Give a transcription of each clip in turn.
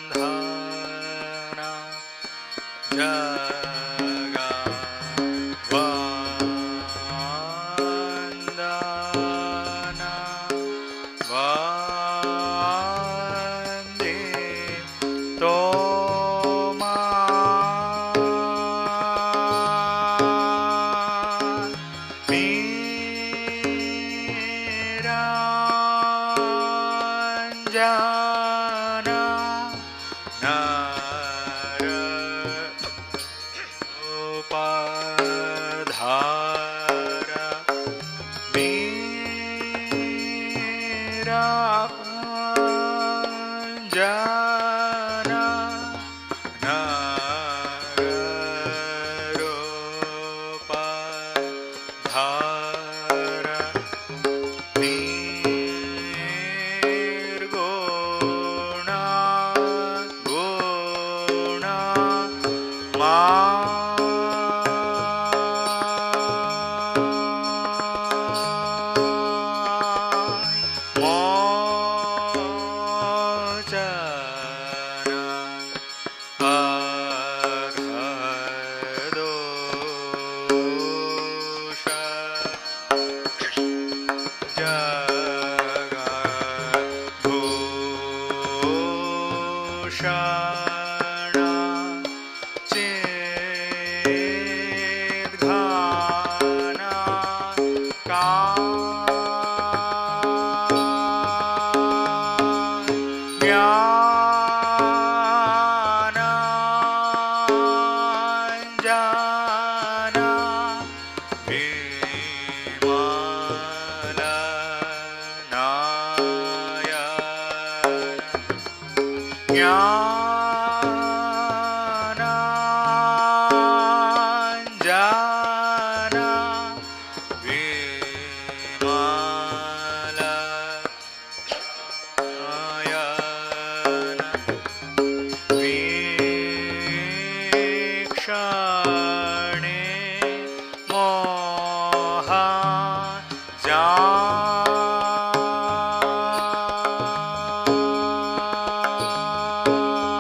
जा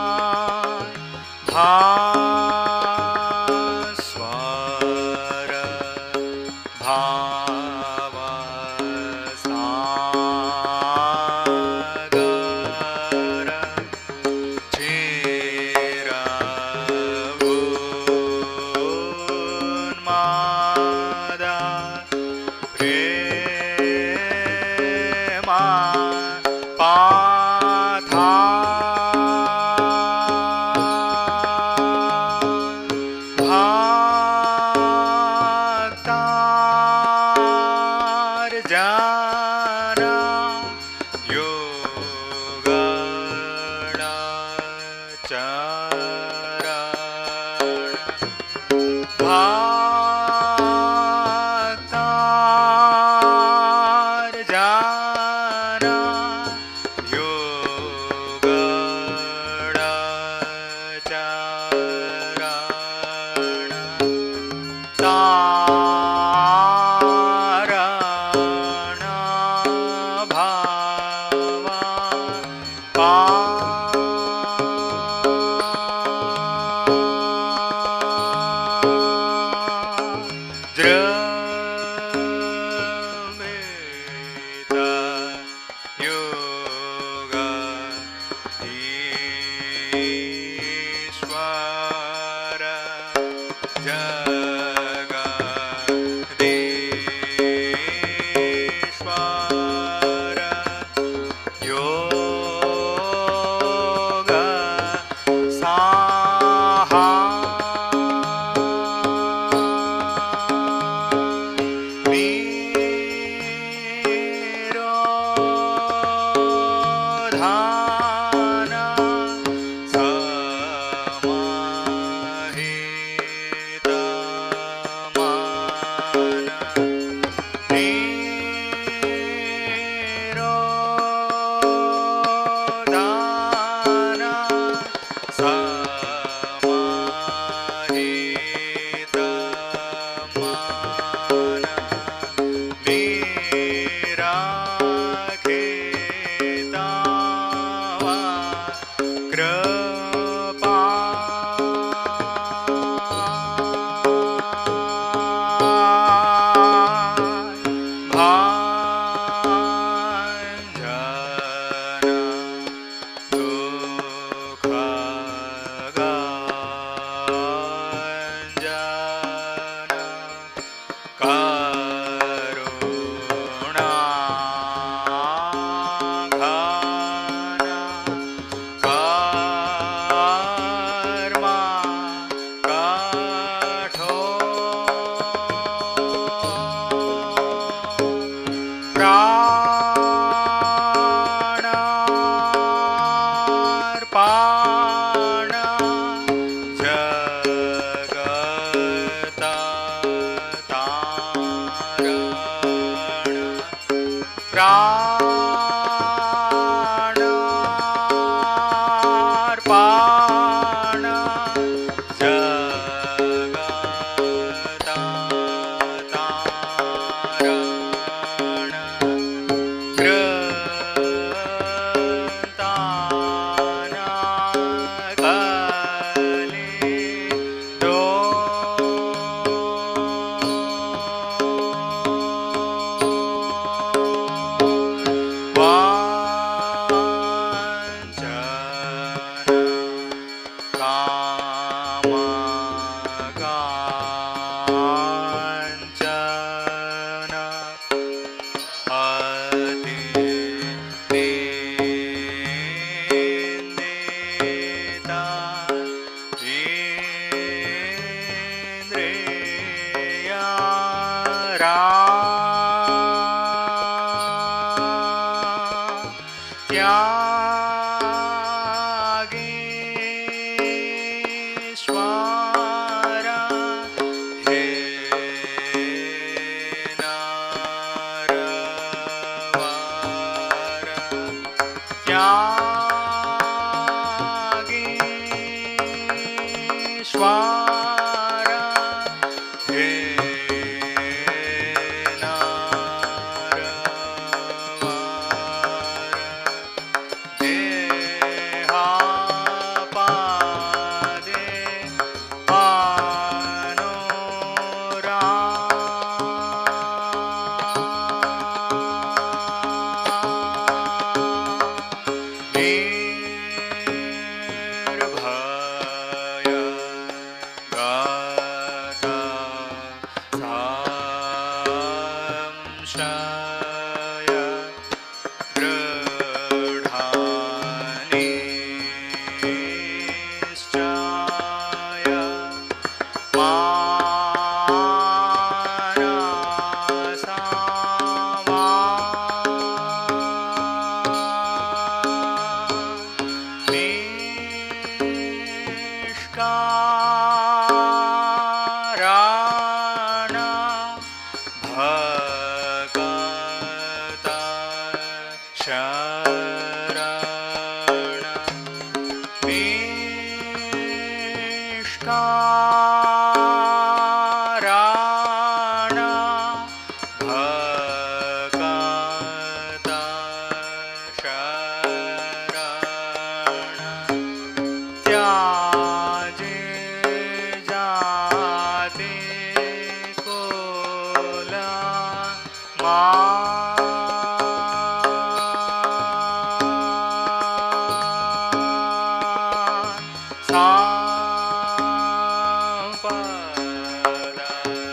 సాపద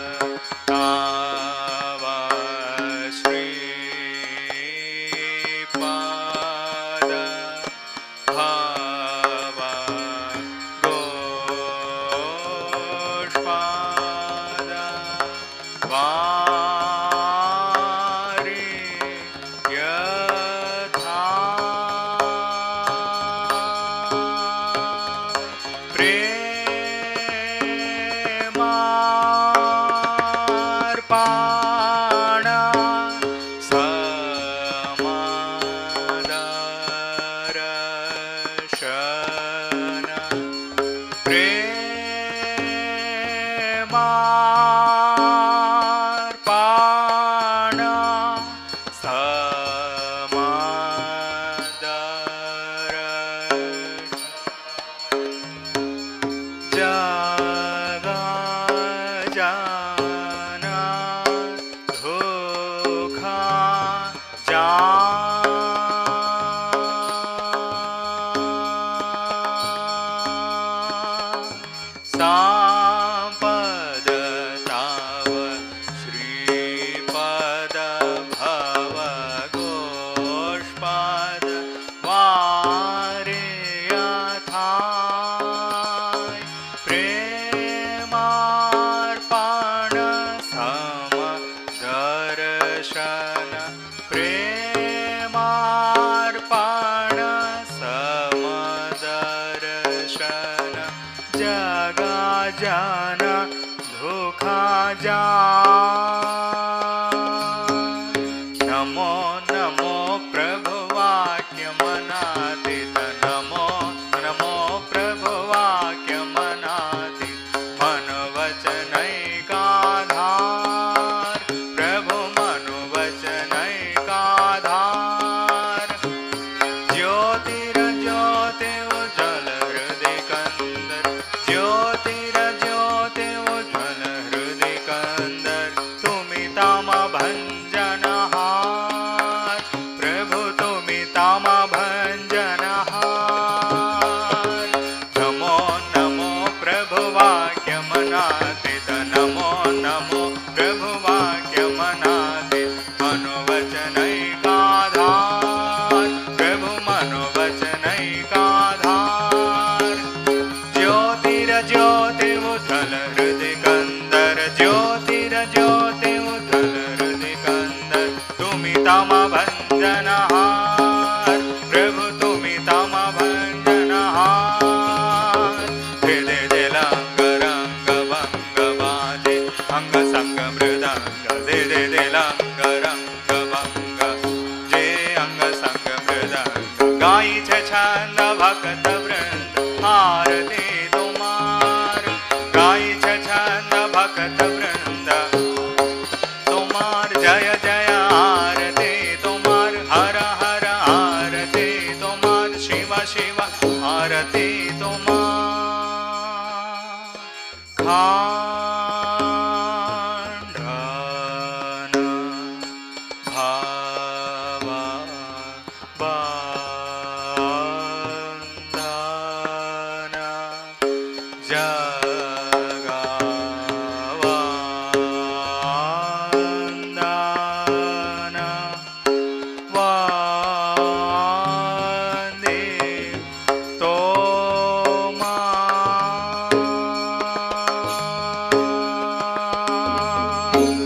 తవ శ్రీపాద భవ గోష్పాద వారి యథా ప్రేమార్పణ సమాదర్శన ప్రేమార్పణ సమాదర్శన जगा जाना धोखा जान सांपद ताव श्रीपद भव गोष्पद वारे यथाय प्रेमार्पण समदर्शन प्रेमार्पण समदर्शन जगा जान धोखा जा नमो नमो प्रभु वाक्य मनातीत नमो नमो प्रभु वाक्य मनातीत मन वचनैकाधार प्रभु मनु वचनैकाधार ज्योतिरज्योति उज्ज्वल हृदय कंदर ज्योतिरज्योति उज्ज्वल हृदय कंदर तुम्ही तामा भंजनहार प्रभु तुम्ही तामा भंजनहार नमो नमो प्रभु वाक्य मनाते नमो नमो प्रभु वाक्य मनाते मनोवचनैकाधार प्रभु मनोवचनैकाधार ज्योतिरज्योति उथल हृदय कंदर ज्योतिरज्योति उथल हृदय कंदर तुम्ही तामा भंजनहार प्रभु तुम्ही तामा भंजनहार हृदय दिलांग रंग भंग बाजे अंग संग मृदंग दे दे दिलांग रंग भंग जे अंग संग मृदंग गायीचे छंद भक्त वृंद आरती तुमार गायीचे छंद भक्त वृंद तुमार जय जय आरती तुमार हर हर आरती तुमार शिव शिव आरती तुमार खांडन भावा बंधन जगवन्दन वन्दे तोमा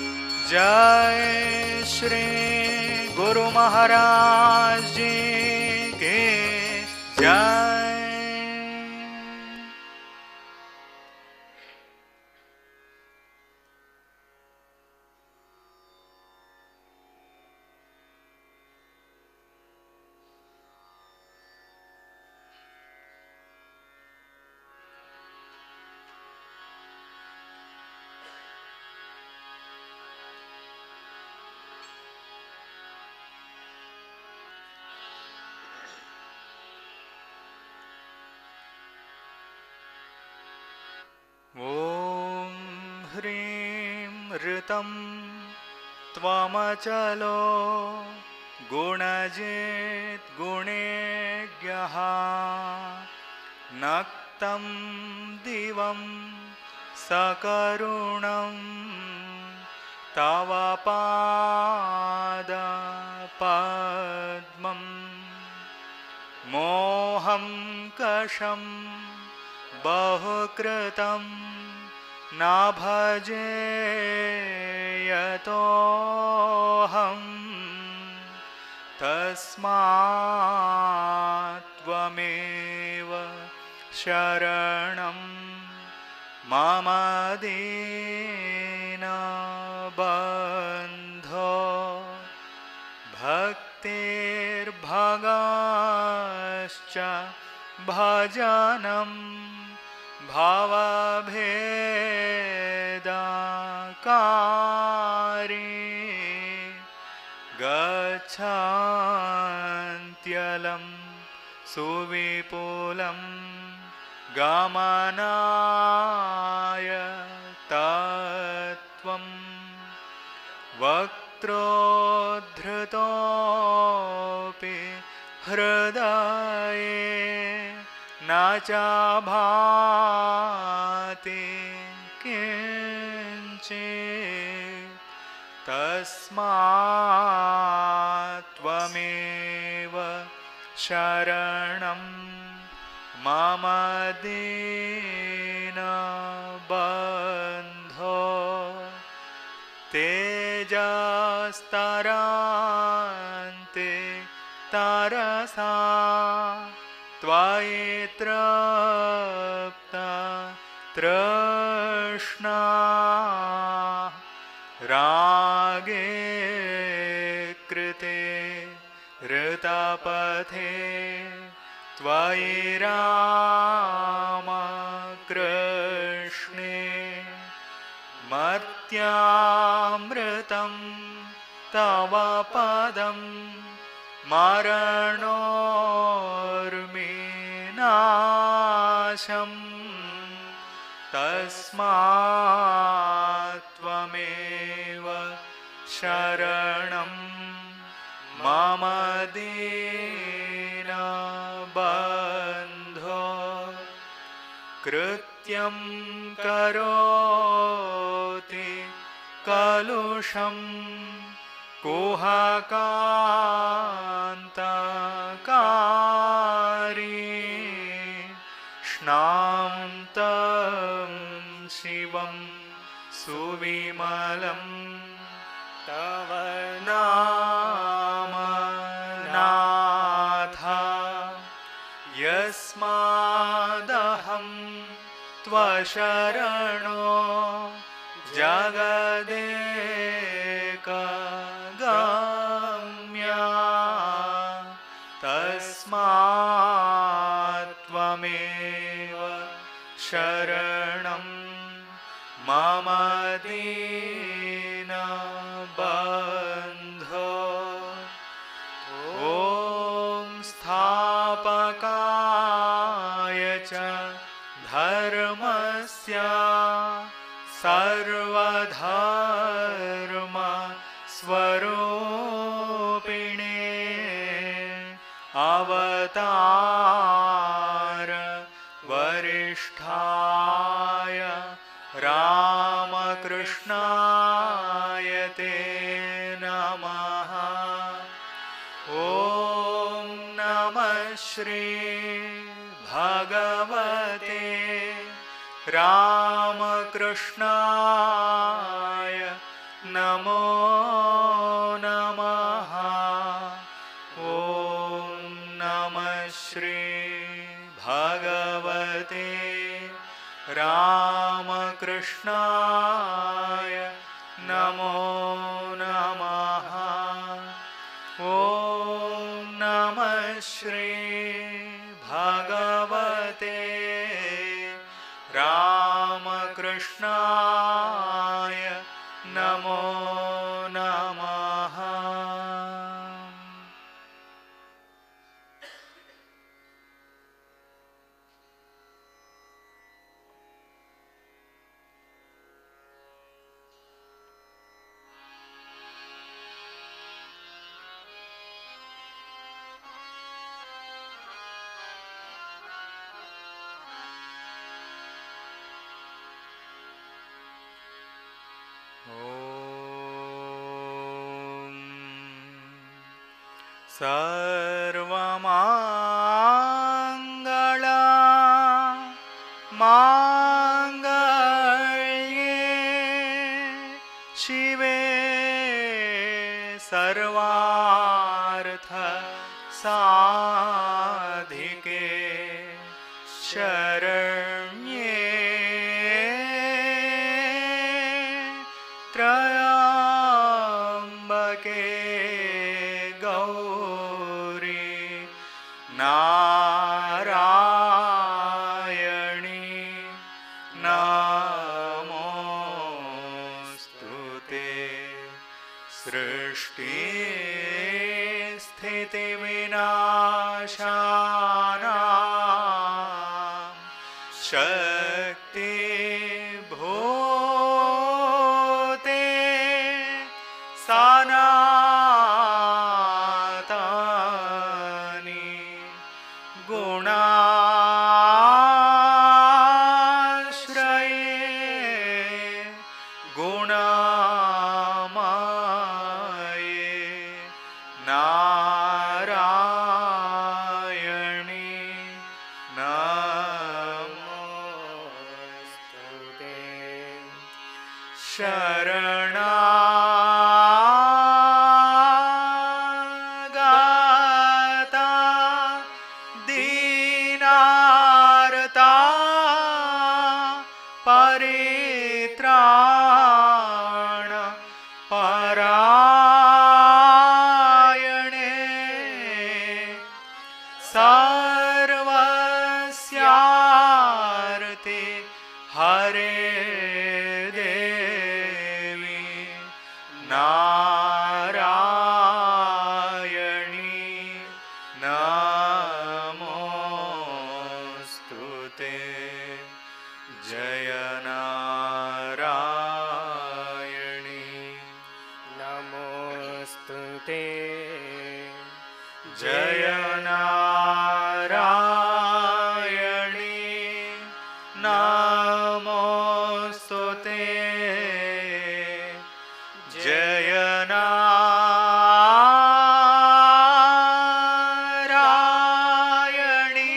जय श्री गुरु महाराज जी के जय ॐ ह्रीं ऋतं त्वमचलो गुणजित् गुणेज्ञः नक्तं दिवं सकरुणं तव पादपद्मं मोहं कषं बहुकृतं न भजे यतोऽहम् तस्मात् त्वमेव शरणं मम दीनबन्धो भक्तिर्भगश्च भजनं भवभेदकारी गच्छन्त्यलं सुविपुलं गमनाय तत्त्वं वक्त्रोद्धृतोऽपि हृदये न च भाति किञ्चित् तस्मात् त्वमेव शरणं मम दीनबन्धो तेजस्तरान्ते तरसा त्वयि तृप्ता तृष्णा रागे कृते ऋतपथे त्वयि रामकृष्णे मर्त्यामृतं तव पदं मरणोर्मिनाशम् तस्मात् त्वमेव शरणं मम दीनबन्धो कृत्यं करोति कलुषं कुहकान्तकारी स्नान्तं शिवं सुविमलं तव नाम नाथ यस्मादहं त्वशरणो जगदेकगम्या तस्मात् त्वमेव शरणं मम दीनबन्धो ॐ स्थापकाय च धर्मस्य सर्वधर्म स्वरूपिणे अवतार वरिष्ठाय रामकृष्णाय ते नमः ॐ नमः श्री भगवते रामकृष्णाय नमो नमः ॐ नमः श्री भगवते रामकृष्णाय नमो नमः ॐ नमः श्री भगवते रामकृष्णाय नमो नमः सर्वमाङ्गला माङ्गल्ये शिवे सर्वार्थ साधिके शरण्ये त्र्यम्बके गौरी नारायणी नमोऽस्तु ते सृष्टि स्थितिविनाशानां शक्ति भूते सनातनी गुणाश्रये गुणामये नारायणी नमोऽस्तु ते शरणागता दीनार्ता परित्राण परायणे सर्वस्यार्ते हरे देवी नारायणी नमोऽस्तु ते जय नारायणी नमोऽस्तु ते जय नारायणी नमोऽस्तु ते जय नारायणी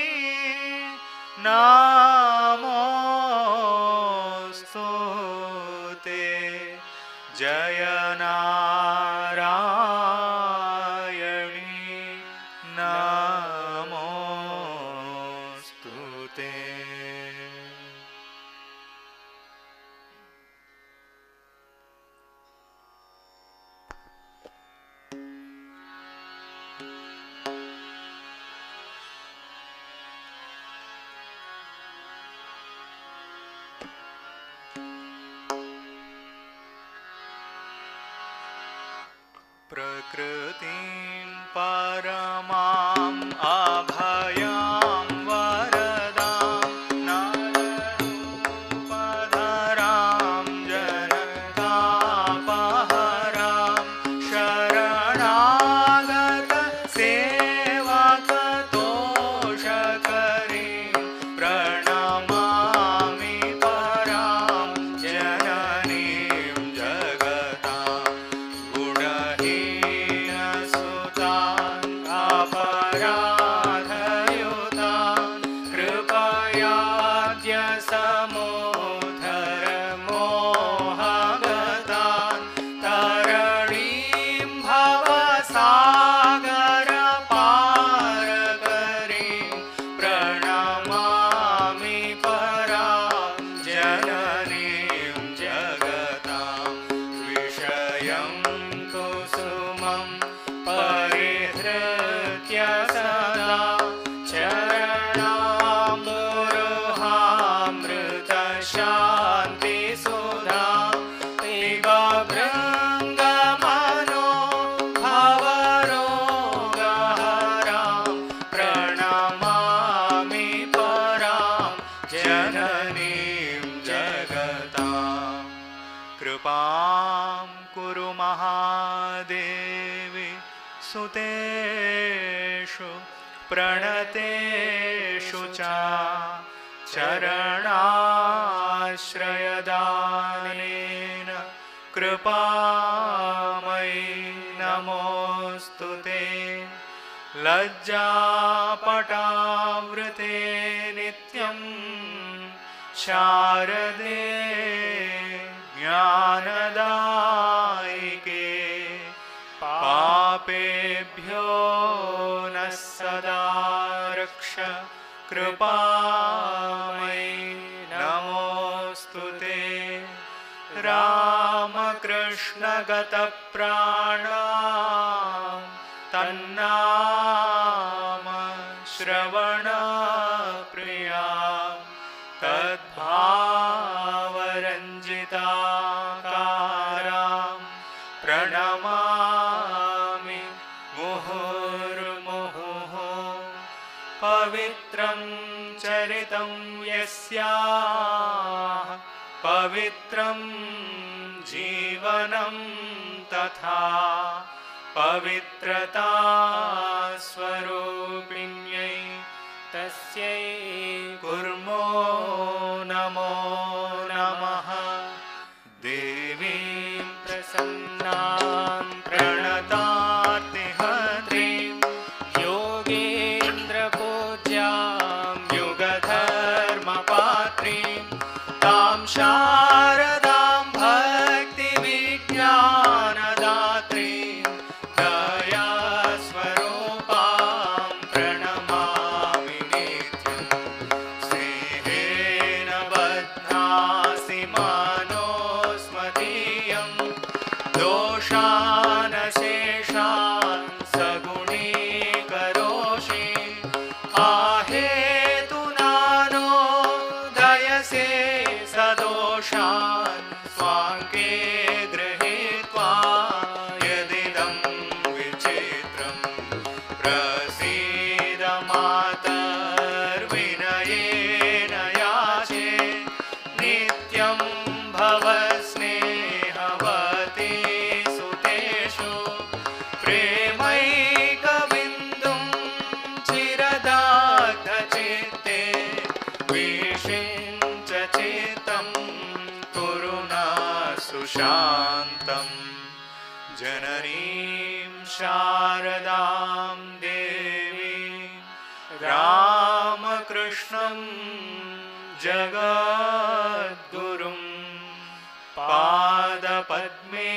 नमोऽस्तु ते जय नारायणी नमोऽस्तु ते प्रकृतिं परमाम् अभयां वरदां नररूपधरां जनतापहरां शरणागत सेवकतोषकरीं प्रणमामि परां जननीं जगताम् गुणहीनसुतान् अपराधयुतान् कृपयाद्य समुद्धर मोहगतान् तरणीं भवसागरपारकरीं प्रणमामि परां जननीं जगताम् विषयं कुसुमं परिहृत्य सदा चरणामृतशान्तिसुधा पिबभृङ्गमनो भवरोगहरां प्रणमामि परां जननीं जगताम् कृपां कुरु महादेवी सुतेषु प्रणतेषु च चरणाश्रयदानेन कृपामयि नमोऽस्तु ते लज्जापटावृते नित्यं शारदे ज्ञानदायिके पापेभ्यो नः सदा रक्ष कृपामयि नमोऽस्तु ते रामकृष्णगतप्राणा तन्नाम श्रवणप्रिया तद्भावरञ्जिताकारा प्रणमामि मुहुर्मुहुः पवित्रं चरितं यस्याः पवित्रं जीवनं तथा पवित्रता स्वरूपिण्यै तस्यै कुर्मो नमो नमः देवीं प्रसन्नां प्रणतार्तिहत्रीं योगेन्द्रपूज्यां युगधर्मपात्रीं तां शारदां भक्तिविज्ञानदात्रीं दयास्वरूपां प्रणमामि नित्यम् स्नेहेन बध्नासि मानोस्मदीयं दोषानशेषान् सगुणीकरोषि आहेतुनानो दयसे सदोषान् स्वाङ्के गृहीत्वा यदिदं विचित्रं प्रसीद मातर्विनयेन याचे नित्यं भव स्नेहवती सुतेषु प्रेमैकबिन्दुं चिरदाग्धचित्ते विषिञ्च चित्तं कुरु न सुशान्तम् जननीं शारदां देवीं रामकृष्णं जगद्गुरुं पादपद्मे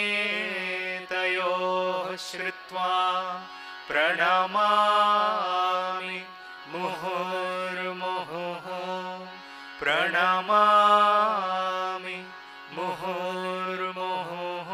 तयोः श्रुत्वा प्रणमामि मुहुर्मुहुः प्रणमामि मुहुर्मुहुः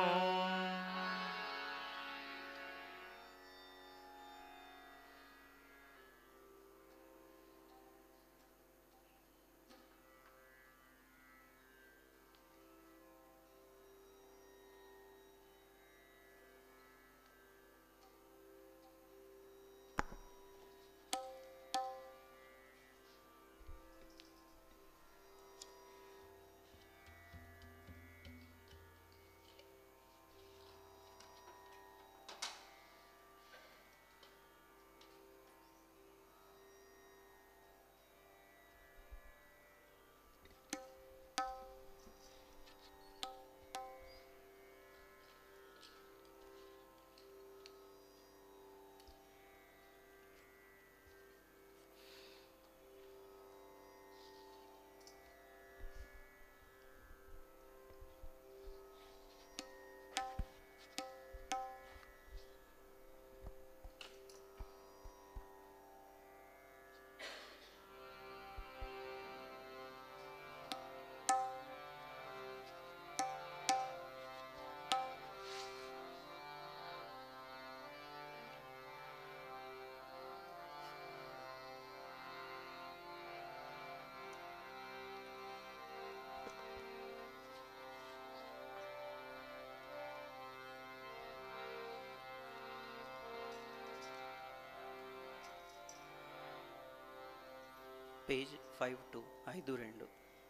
పేజ్ ఫైవ్ టూ ఐదు రెండు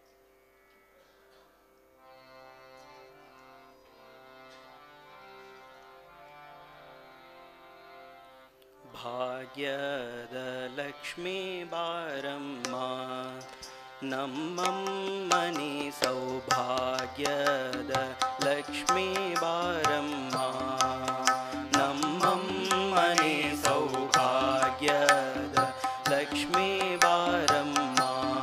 ಭಾಗ್ಯದ ಲಕ್ಷ್ಮೀ ಬಾರಮ್ಮ ನಮ್ಮಮ್ಮನಿ ಸೌಭಾಗ್ಯದ ಲಕ್ಷ್ಮೀ ಬಾರಮ್ಮ ನಮ್ಮಮ್ಮನಿ ಸೌಭಾಗ್ಯದ ಲಕ್ಷ್ಮೀ ಬಾರಮ್ಮ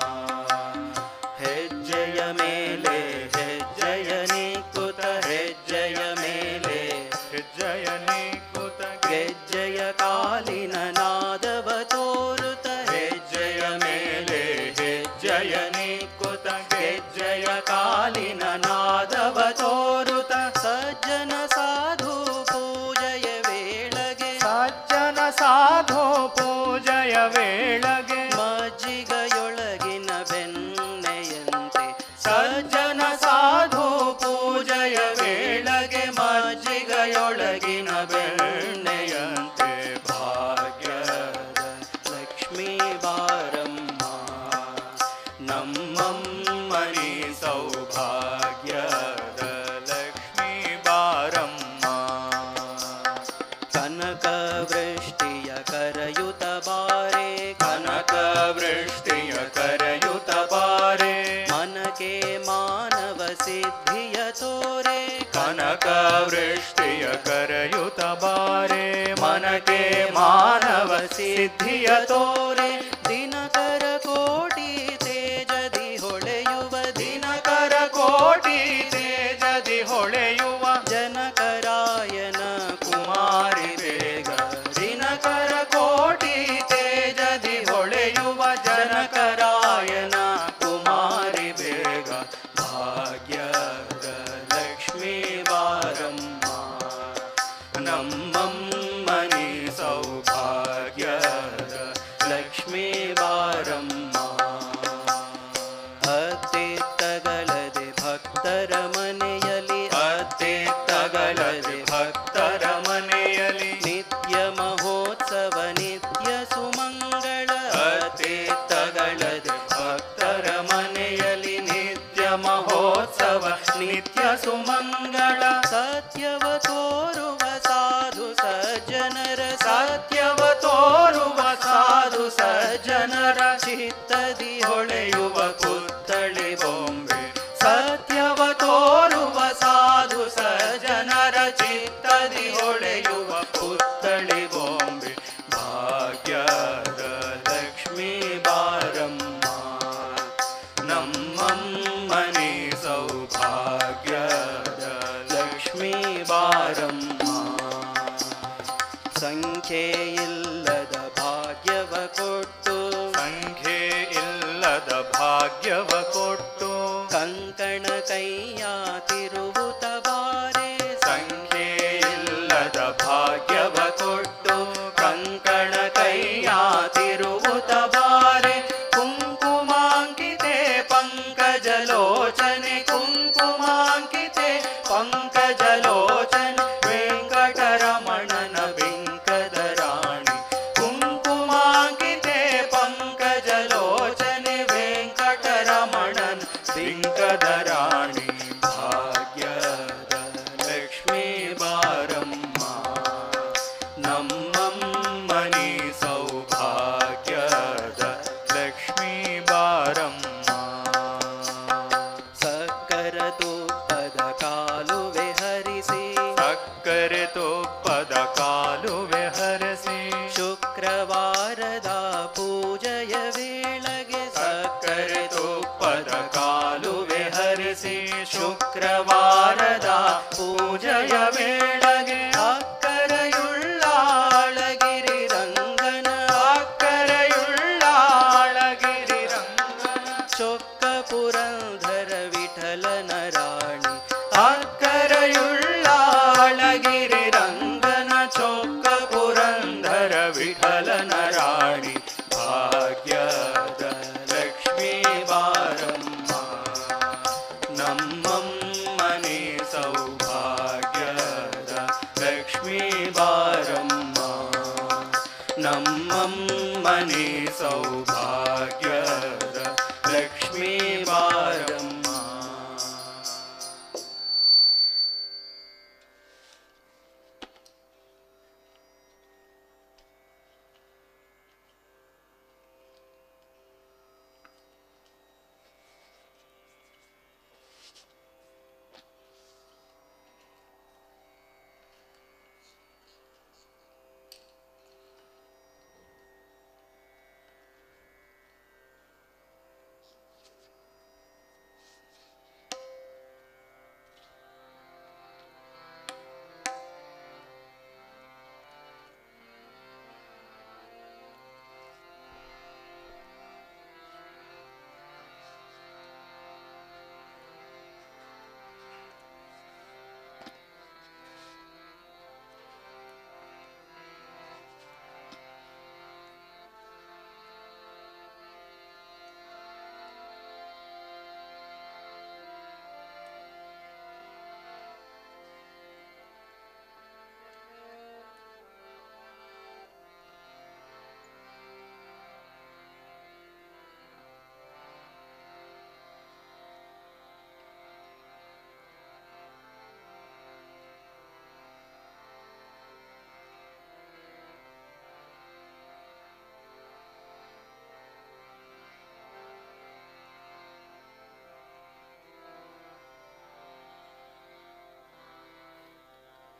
ಹೆಜ್ಜೆಯ ಮೇಲೆ ಹೆಜ್ಜೆಯ ನಿಕ್ಕುತ ಹೆಜ್ಜೆಯ ಮೇಲೆ ಹೆಜ್ಜಯನಿ ಕುತ ಗೆಜ್ಜೆಯ ಕಾಲಿನ ನಾದವ ತೋರುತ ಹೆಜ್ಜೆಯ ಮೇಲೆ ಹೆಜ್ಜೆಯ ನಿಕ್ಕುತ ಗೆಜ್ಜೆಯ ಕಾಲಿನ ನಾದವ ತೋರುತ ಸಜ್ಜನ ಸಾಧು ಪೂಜೆಯ ವೇಳಗೆ ಸಜ್ಜನ ಸಾಧು ಪೂಜಯ ವೇಳಗೆ ಮಜ್ಜಿಗೆಯೊಳಗಿನ ಬೆಣ್ಣೆಯಂತೆ ಸಜ್ಜನ ಸಾಧು ಪೂಜೆಯ ವೇಳಗೆ ಮಜ್ಜಿಗೆಯೊಳಗಿನ ಬೆಣ್ಣೆಯಂತೆ ಭಾಗ್ಯದ ಲಕ್ಷ್ಮೀ ಬಾರಮ್ಮ ನಮ್ಮಮ್ಮನಿ ಸೌಭಾಗ್ಯದ ಲಕ್ಷ್ಮೀ ಬಾರಮ್ಮ ಕನಕ ವೃಷ್ಟಿಯ ಕರಯುತ ಬಾರೆ ಕನಕ ವೃಷ್ಟಿಯ ಕರೆಯುತ ಬಾರೆ ಮನಕೆ ಮಾನವ ಸಿದ್ಧಿಯ ತೋರೆ ಕನಕ ವೃಷ್ಟಿಯ ಕರೆಯುತ ಬಾರೆ ಮನಕೆ ಮಾನವ ಸಿದ್ಧಿಯ ತೋರೆ ದಿನಕರ ಕೋಟಿ ತೇಜದಿ ಹೊಳೆಯುವ ದಿನಕರ ಕೋಟಿ ತೇಜದಿ ಹೊಳೆಯುವ ಜನಕರಾಯನ ಕುಮಾರಿ ಬೇಗ ದಿನಕರ ಕೋಟಿ ತೇಜದಿ ಹೊಳೆಯುವ ಜನಕರಾಯನ ಕುಮಾರಿ ಬೇಗ ಭಾಗ್ಯದ ಲಕ್ಷ್ಮೀ ಬಾರಮ್ಮ ನಮ್ಮಮ್ಮನಿ ಸೌಭಾಗ್ಯದ ಲಕ್ಷ್ಮೀ ಬಾರಮ್ಮ ಅತ್ತಿತ್ತಗಲದೆ ಭಕ್ತರ ಮನೆಯಲ್ಲಿ ಅತ್ತೆ ತಗಲದೆ ಭಕ್ತರ ಮನೆಯಲ್ಲಿ ನಿತ್ಯ ಮಹೋತ್ಸವ ನಿತ್ಯ ಸುಮಂಗಳ ಅತ್ತೆ ತಗಳದೆ ಭಕ್ತರ ಮನೆಯಲ್ಲಿ ನಿತ್ಯ ಮಹೋತ್ಸವ ನಿತ್ಯ ಸುಮಂಗಳ ಸತ್ಯವ ತೋರುವ ಸಾಧು ಸಜ್ಜನರ ಸತ್ಯವ ತೋರುವ ಸಾಧು ಸಜ್ಜನರ ಚಿತ್ತದಿ ಹೊಳೆಯುವ ಪುತ್ಥಳಿ ಬೊಂಬೆ ಸತ್ಯವ ತೋರುವ ಸಾಧು ಸಜ್ಜನರ ಚಿತ್ತದಿ ಹೊಳೆಯುವ ಪುತ್ಥಳಿ ಬೊಂಬೆ ಭಾಗ್ಯದ ಲಕ್ಷ್ಮೀ ಬಾರಮ್ಮ ನಮ್ಮಮ್ಮನಿ ಸೌಭಾಗ್ಯದ ಲಕ್ಷ್ಮೀ ಬಾರಮ್ಮ ಸಂಖ್ಯೆ ಇಲ್ಲದ ಭಾಗ್ಯವ ಕೊಟ್ಟು ಸಂಖ್ಯೆ ಇಲ್ಲದ ಭಾಗ್ಯವ ಕೊಟ್ಟು ಕಂಕಣ ಕೈಯ ತಿರುವುತ ಬಾರೆ ಸಂಖ್ಯೆ ಇಲ್ಲದ ಭಾಗ್ಯವ ಕೊಟ್ಟು ಕಂಕಣ ಕೈಯ ತಿರುವುತ ಬಾರೆ ಕುಂಕುಮಾಂಕಿತೆ ಪಂಕಜಲೋಚನೆ ಕುಂಕುಮಾಂಕಿತೆ ಪಂಕಜಲೋಚನೆ ವೆಂಕಟರಮಣನ ಬಿಂಕದ ರಾಣಿ ಕುಂಕುಮಾಂಕಿತೆ ಪಂಕಜಲೋಚನೆ ವೆಂಕಟರಮಣನ ಬಿಂಕದ ರಾಣಿ ಭಾಗ್ಯದ ಲಕ್ಷ್ಮೀ ಬಾರಮ್ಮ ನಮ್ಮಮ್ಮನಿ ಸೌಭಾಗ್ಯದ ಲಕ್ಷ್ಮೀ ಬಾರಮ್ಮ ಸಕ್ಕರ ತುಪ್ಪದ ಕಾಲುವೆ ಹರಿಸಿ ಸಕ್ಕರೆ ತುಪ್ಪದ ಕಾಲುವೆ ಹರಸಿ ಶುಕ್ರವಾರದ ಪೂಜೆಯ ವೇಳೆಗೆ ಸಕ್ಕರೆ ತುಪ್ಪದ ಕಾಲುವೆ ಹರಿಸಿ ಶುಕ್ರವಾರದ ಪೂಜೆಯ ವೇಳೆಗೆ ಅಕ್ಕರೆಯುಳ್ಳಾಳಗಿರಿ ರಂಗನ ಅಕ್ಕರೆಯುಳ್ಳಾಳಗಿರಿ ರಂಗನ ಚೊಕ್ಕ ಪುರಂಧರ ವಿಠಲನ ರಾಣಿ ಅಕ್ಕರೆಯುಳ್ಳಾಳಗಿರಿ ರಂಗನ ಚೊಕ್ಕ ಪುರಂದರ ವಿಠಲನ ರಾಣಿ ಭಾಗ್ಯದ ಲಕ್ಷ್ಮೀ ಬಾರಮ್ಮ ನಮ್ಮಮ್ಮನಿ ಸೌಭಾಗ್ಯದ ಲಕ್ಷ್ಮೀ ಬಾರಮ್ಮ ನಮ್ಮಮ್ಮನಿ ಸೌಭಾಗ್ಯದ ಲಕ್ಷ್ಮೀ ಬಾರಮ್ಮ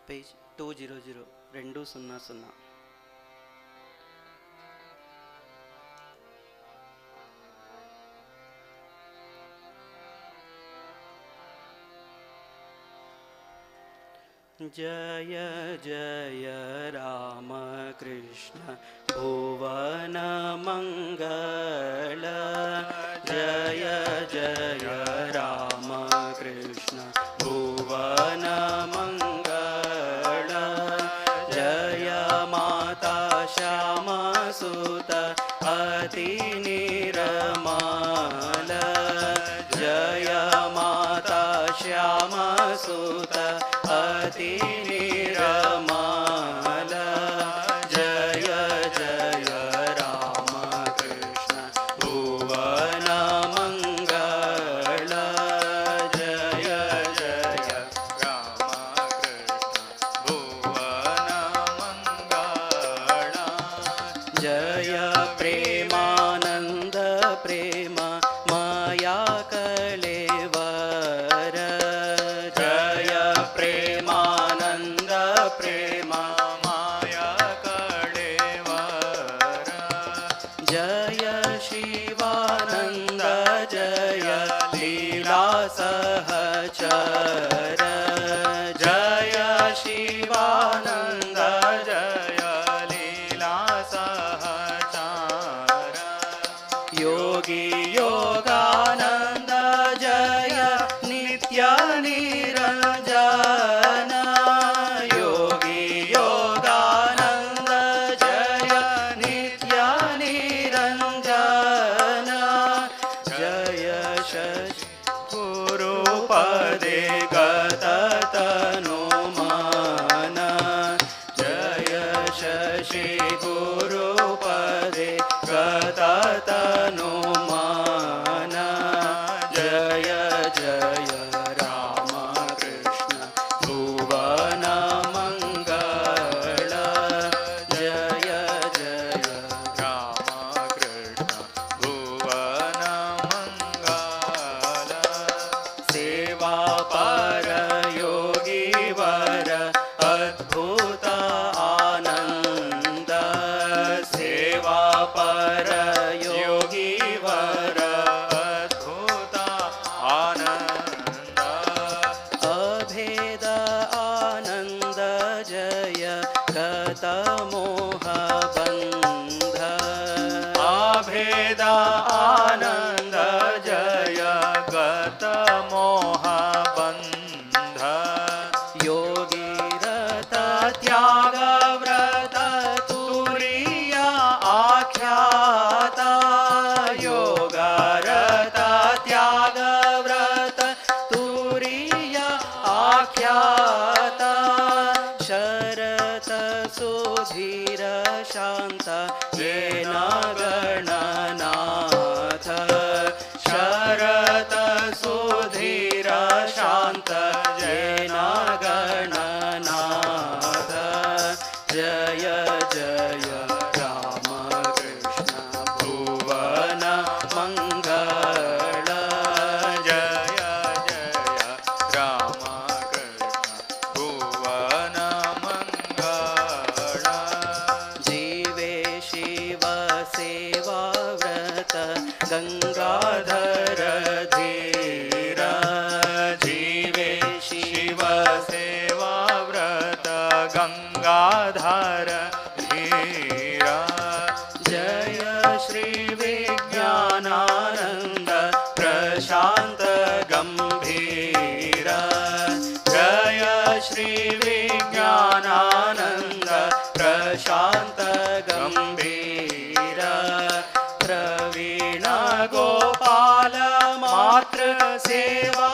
పేజ్ టూ జీరో జీరో రెండు సున్నా సున్నా जय जय रामकृष्ण भुवनमङ्गल जय जय रामकृष्ण भुवनमङ्गल जय माता श्यामसुत अतिनिरमाल जय माता श्यामसुत अतिनिरमाल जय जय रामकृष्ण भुवनमङ्गल जय जय रामकृष्ण भुवनमङ्गला जय प्रेमानन्द प्रेम माया कलेवर जय प्रेमानन्द प्रेम माया कळेवर जय शिवानन्द जय लीला सहचर जय शिवानन्द जय लीला सहचार योगी योगानन्द जय नित्य निरञ्जन योगी योगानन्द जय नित्य निरञ्जन जय शशि गुरुपदे गततनुमान जय शशि गुरुपदे गततनुमान जय जय रामकृष्ण भुवनमङ्गल जय जय रामकृष्ण भुवनमङ्गला सेवा पर योगी वर अद्भुत आनन्द सेवा पर योगी वर अद्भुत आनन्द अभेद आनन्द जय गत मोह बन्ध अभेद आनन्द जय गत मोह बन्ध योगी रत त्याग व्रत तुरीया आख्याता योगारत त्याग व्रत तुरीया आख्याता शरत सुधीर शान्त येन गणनाथ शरत सुधीर शान्त येन गणनाथ जय जय रामकृष्ण भुवन मङ्गल जय जय रामकृष्ण भुवनमङ्गला जीवे शिव सेवा व्रत गङ्गाधर धीर जीवे शिव सेवा व्रत गङ्गाधर धीरा जय श्री विज्ञानानन्द प्रशान्त गम्भीर जय श्री विज्ञानानन्द प्रशान्त गम्भीर प्रवीण गोपाल मातृ सेवा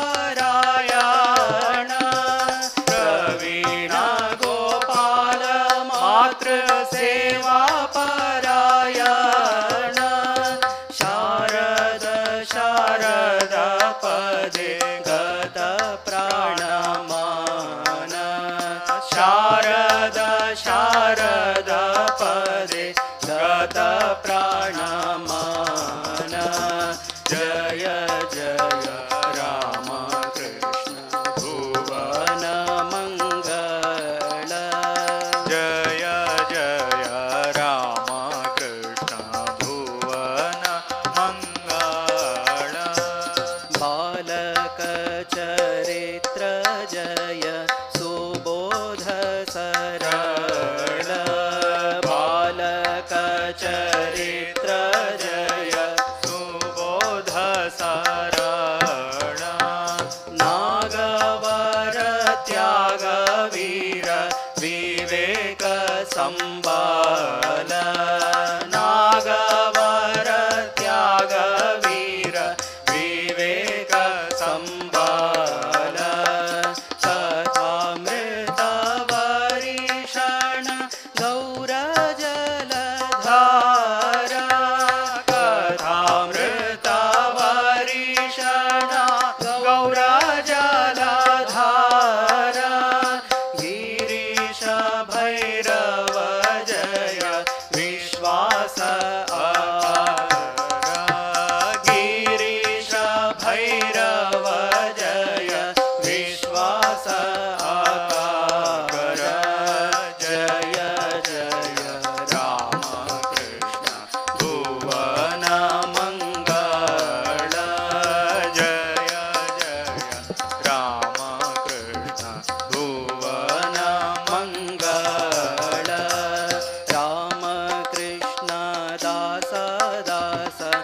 परायण प्रवीण गोपाल मातृ सेवा परायण शारद शारद पदे गत प्राणमान शारद शारद पदे गत प्राणमान जय जय रामकृष्ण भुवन मङ्गल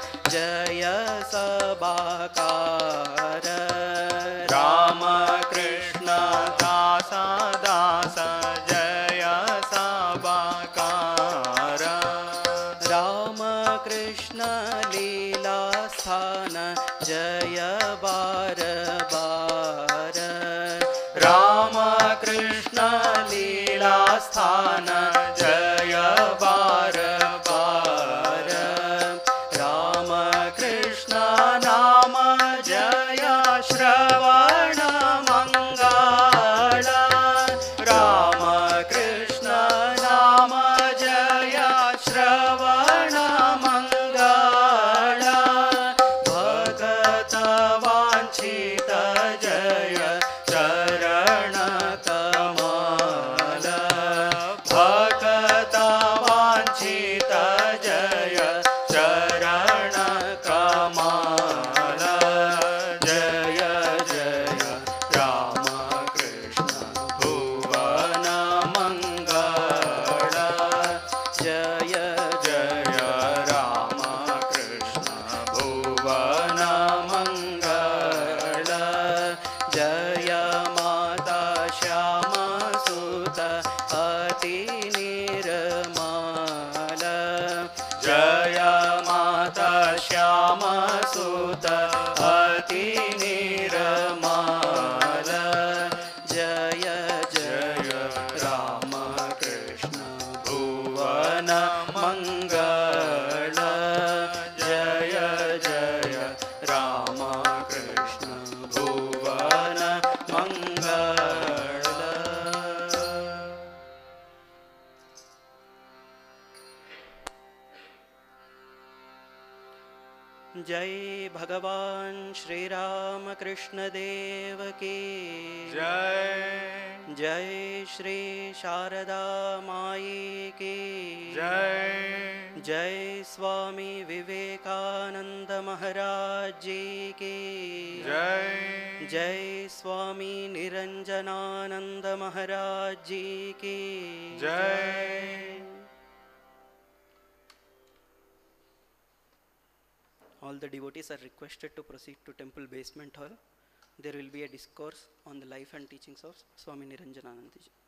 जय सबाकार रामकृष्ण दास दास जय सबाकार रामकृष्ण लीला स्थान जय बार बार रामकृष्ण लीला स्थान जय बार बार रामकृष्ण नाम जय श्रवण मङ्गल रामकृष्ण नाम जय श्रवण मङ्गल भगत वाञ्छित जय चरण कमल भगत वाञ्छित जय चरण कमल जय जय रामकृष्ण भुवन मङ्गल जय जय रामकृष्ण भुवन मङ्गल जय माता श्यामसुत अति निर्मल जय माता श्यामसुत अति निर्मल जय जय रामकृष्ण भुवन मङ्गल जय जय रामकृष्ण भुवन मङ्गल जय भगवान श्री राम कृष्ण देव की जय जय श्री शारदा माई की जय जय स्वामी विवेकानंद महाराज जी की जय जय स्वामी निरंजनानंद महाराज जी की जय All the devotees are requested to proceed to temple basement hall. There will be a discourse on the life and teachings of Swami Niranjanananda ji.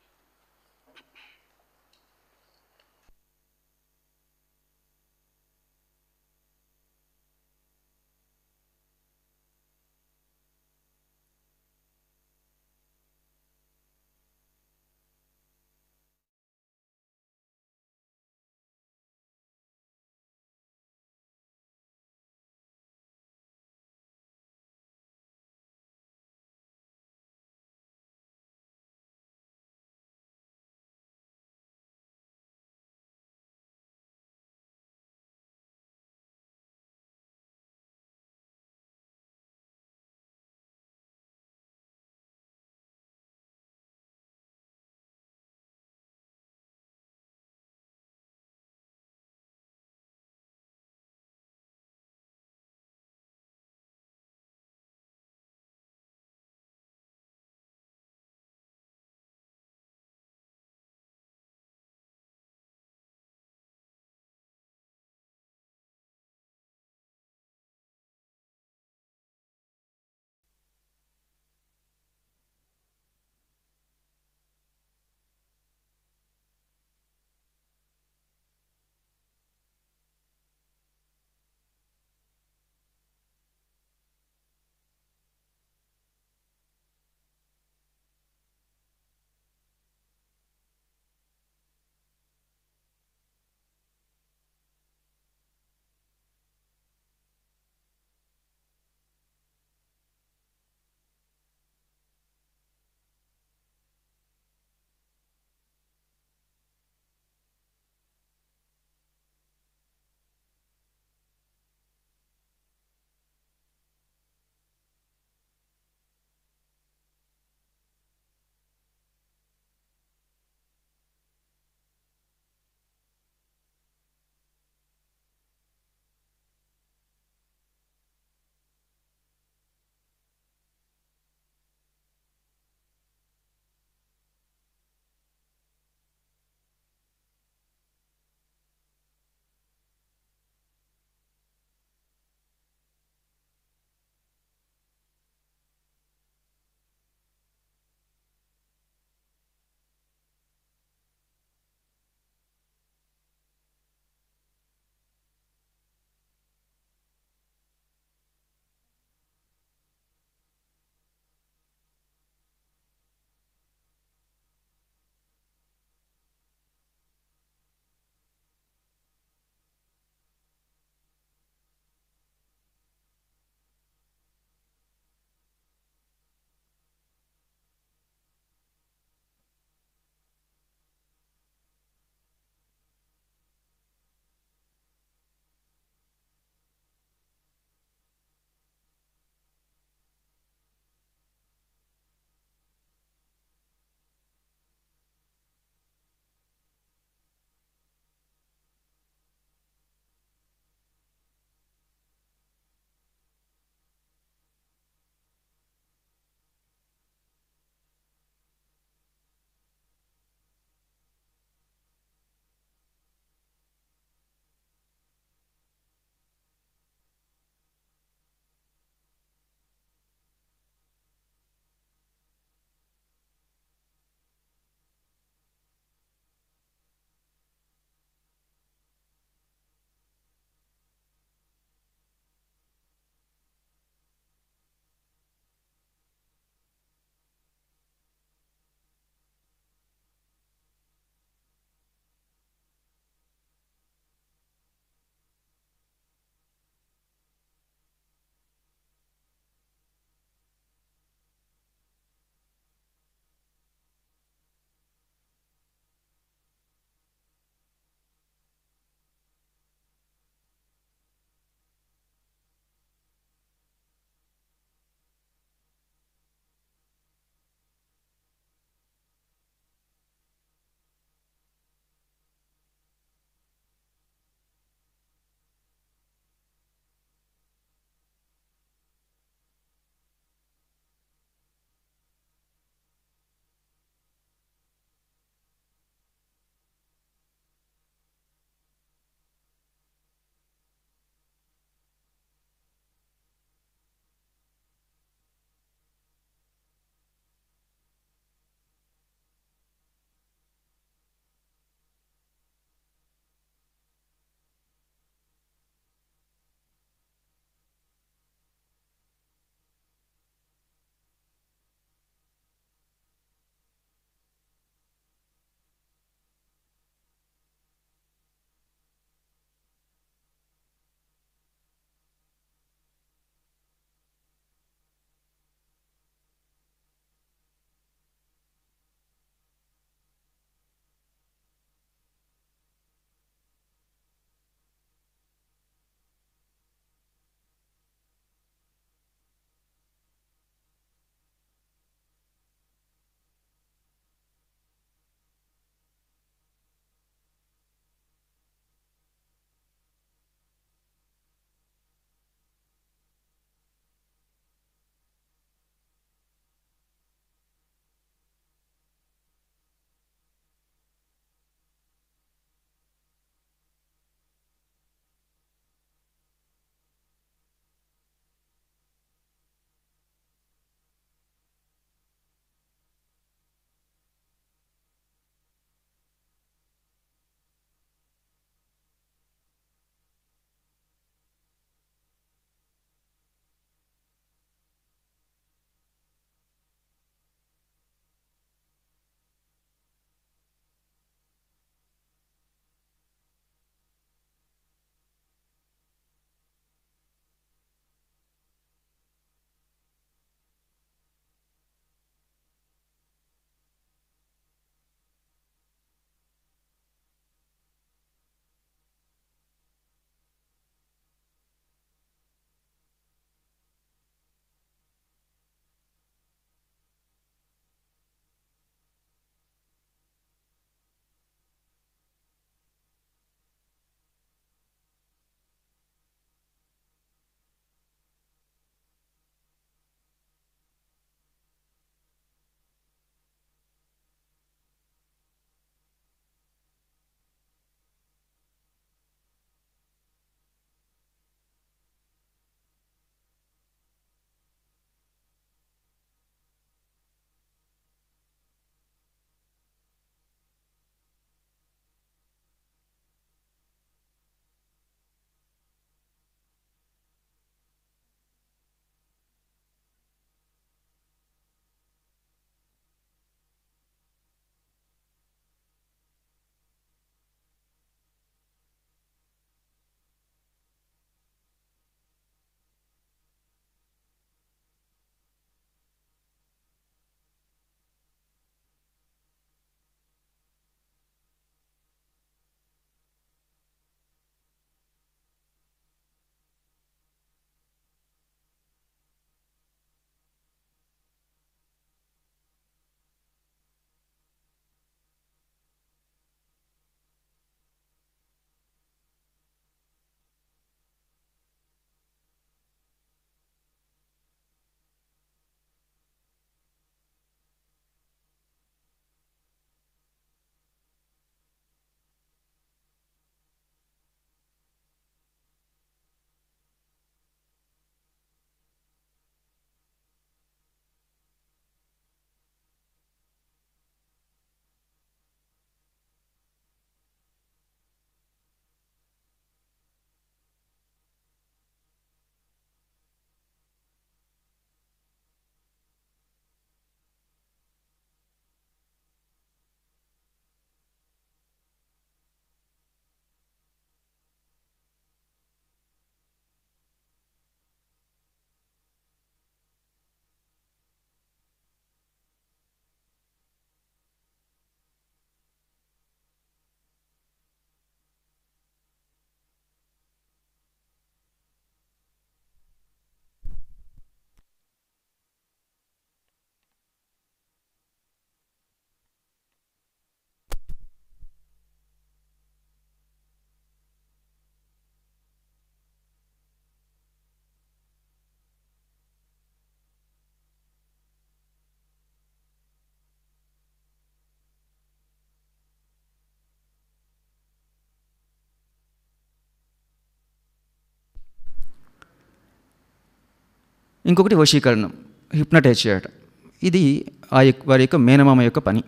ఇంకొకటి వశీకరణం హిప్నటైజ్ చేయటం ఇది ఆ యొక్క వారి యొక్క మేనమామ యొక్క పని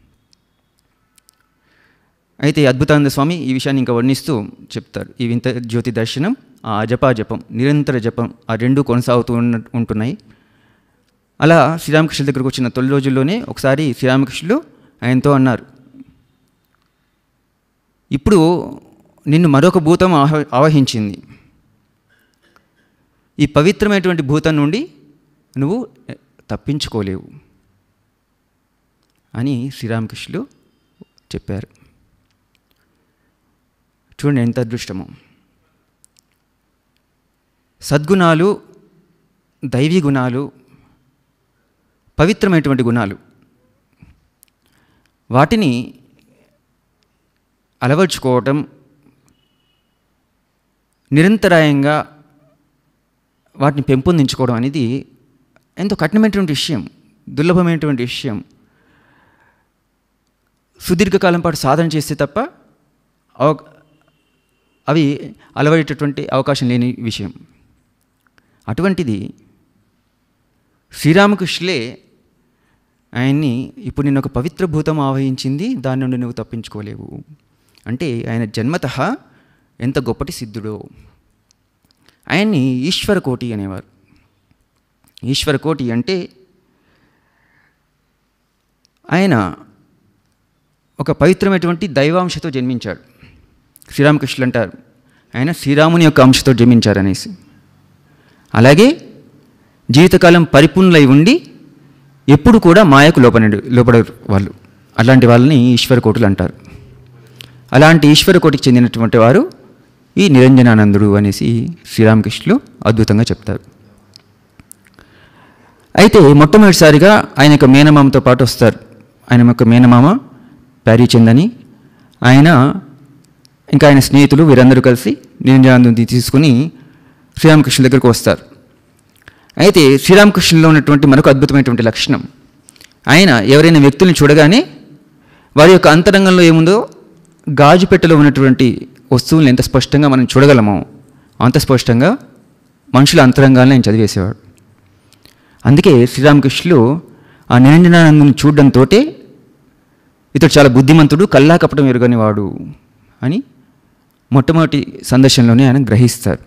అయితే అద్భుతానంద స్వామి ఈ విషయాన్ని ఇంకా వర్ణిస్తూ చెప్తారు ఈ వింత జ్యోతి దర్శనం ఆ జపా జపం నిరంతర జపం ఆ రెండు కొనసాగుతూ ఉన్న ఉంటున్నాయి అలా శ్రీరామకృష్ణ దగ్గరకు వచ్చిన తొలి రోజుల్లోనే ఒకసారి శ్రీరామకృష్ణులు ఆయనతో అన్నారు ఇప్పుడు నిన్ను మరొక భూతం ఆహ ఆవహించింది ఈ పవిత్రమైనటువంటి భూతం నుండి నువ్వు తప్పించుకోలేవు అని శ్రీరామకృష్ణులు చెప్పారు చూడండి ఎంత అదృష్టమో సద్గుణాలు దైవీ గుణాలు పవిత్రమైనటువంటి గుణాలు వాటిని అలవర్చుకోవటం నిరంతరాయంగా వాటిని పెంపొందించుకోవడం అనేది ఎంతో కఠినమైనటువంటి విషయం దుర్లభమైనటువంటి విషయం సుదీర్ఘకాలం పాటు సాధన చేస్తే తప్ప అవ అవి అలవడేటటువంటి అవకాశం లేని విషయం అటువంటిది శ్రీరామకృష్ణులే ఆయన్ని ఇప్పుడు నేను ఒక పవిత్ర భూతం ఆవహించింది దాని నుండి నువ్వు తప్పించుకోలేవు అంటే ఆయన జన్మత ఎంత గొప్పటి సిద్ధుడో ఆయన్ని ఈశ్వర కోటి అనేవారు ఈశ్వర కోటి అంటే ఆయన ఒక పవిత్రమైనటువంటి దైవాంశతో జన్మించాడు శ్రీరామకృష్ణులు అంటారు ఆయన శ్రీరాముని యొక్క అంశతో జన్మించారు అనేసి అలాగే జీవితకాలం పరిపూర్ణులై ఉండి ఎప్పుడు కూడా మాయకు లోపనడు లోపడరు వాళ్ళు అలాంటి వాళ్ళని ఈశ్వర కోటులు అంటారు అలాంటి ఈశ్వర కోటికి చెందినటువంటి వారు ఈ నిరంజనానందుడు అనేసి శ్రీరామకృష్ణులు అద్భుతంగా చెప్తారు అయితే మొట్టమొదటిసారిగా ఆయన యొక్క మేనమామతో పాటు వస్తారు ఆయన యొక్క మేనమామ ప్యారీచంద్ అని ఆయన ఇంకా ఆయన స్నేహితులు వీరందరూ కలిసి నిరంజనానందుని తీసుకుని శ్రీరామకృష్ణ దగ్గరకు వస్తారు అయితే శ్రీరామకృష్ణులో ఉన్నటువంటి మరొక అద్భుతమైనటువంటి లక్షణం ఆయన ఎవరైనా వ్యక్తుల్ని చూడగానే వారి యొక్క అంతరంగంలో ఏముందో గాజు పెట్టెలో ఉన్నటువంటి వస్తువులను ఎంత స్పష్టంగా మనం చూడగలమో అంత స్పష్టంగా మనుషుల అంతరంగాలను ఆయన చదివేసేవాడు అందుకే శ్రీరామకృష్ణులు ఆ నిరంజనానందుని చూడడంతో ఇతడు చాలా బుద్ధిమంతుడు కల్లా కపటం ఎరుగని వాడు అని మొట్టమొదటి సందర్శనలోనే ఆయన గ్రహిస్తారు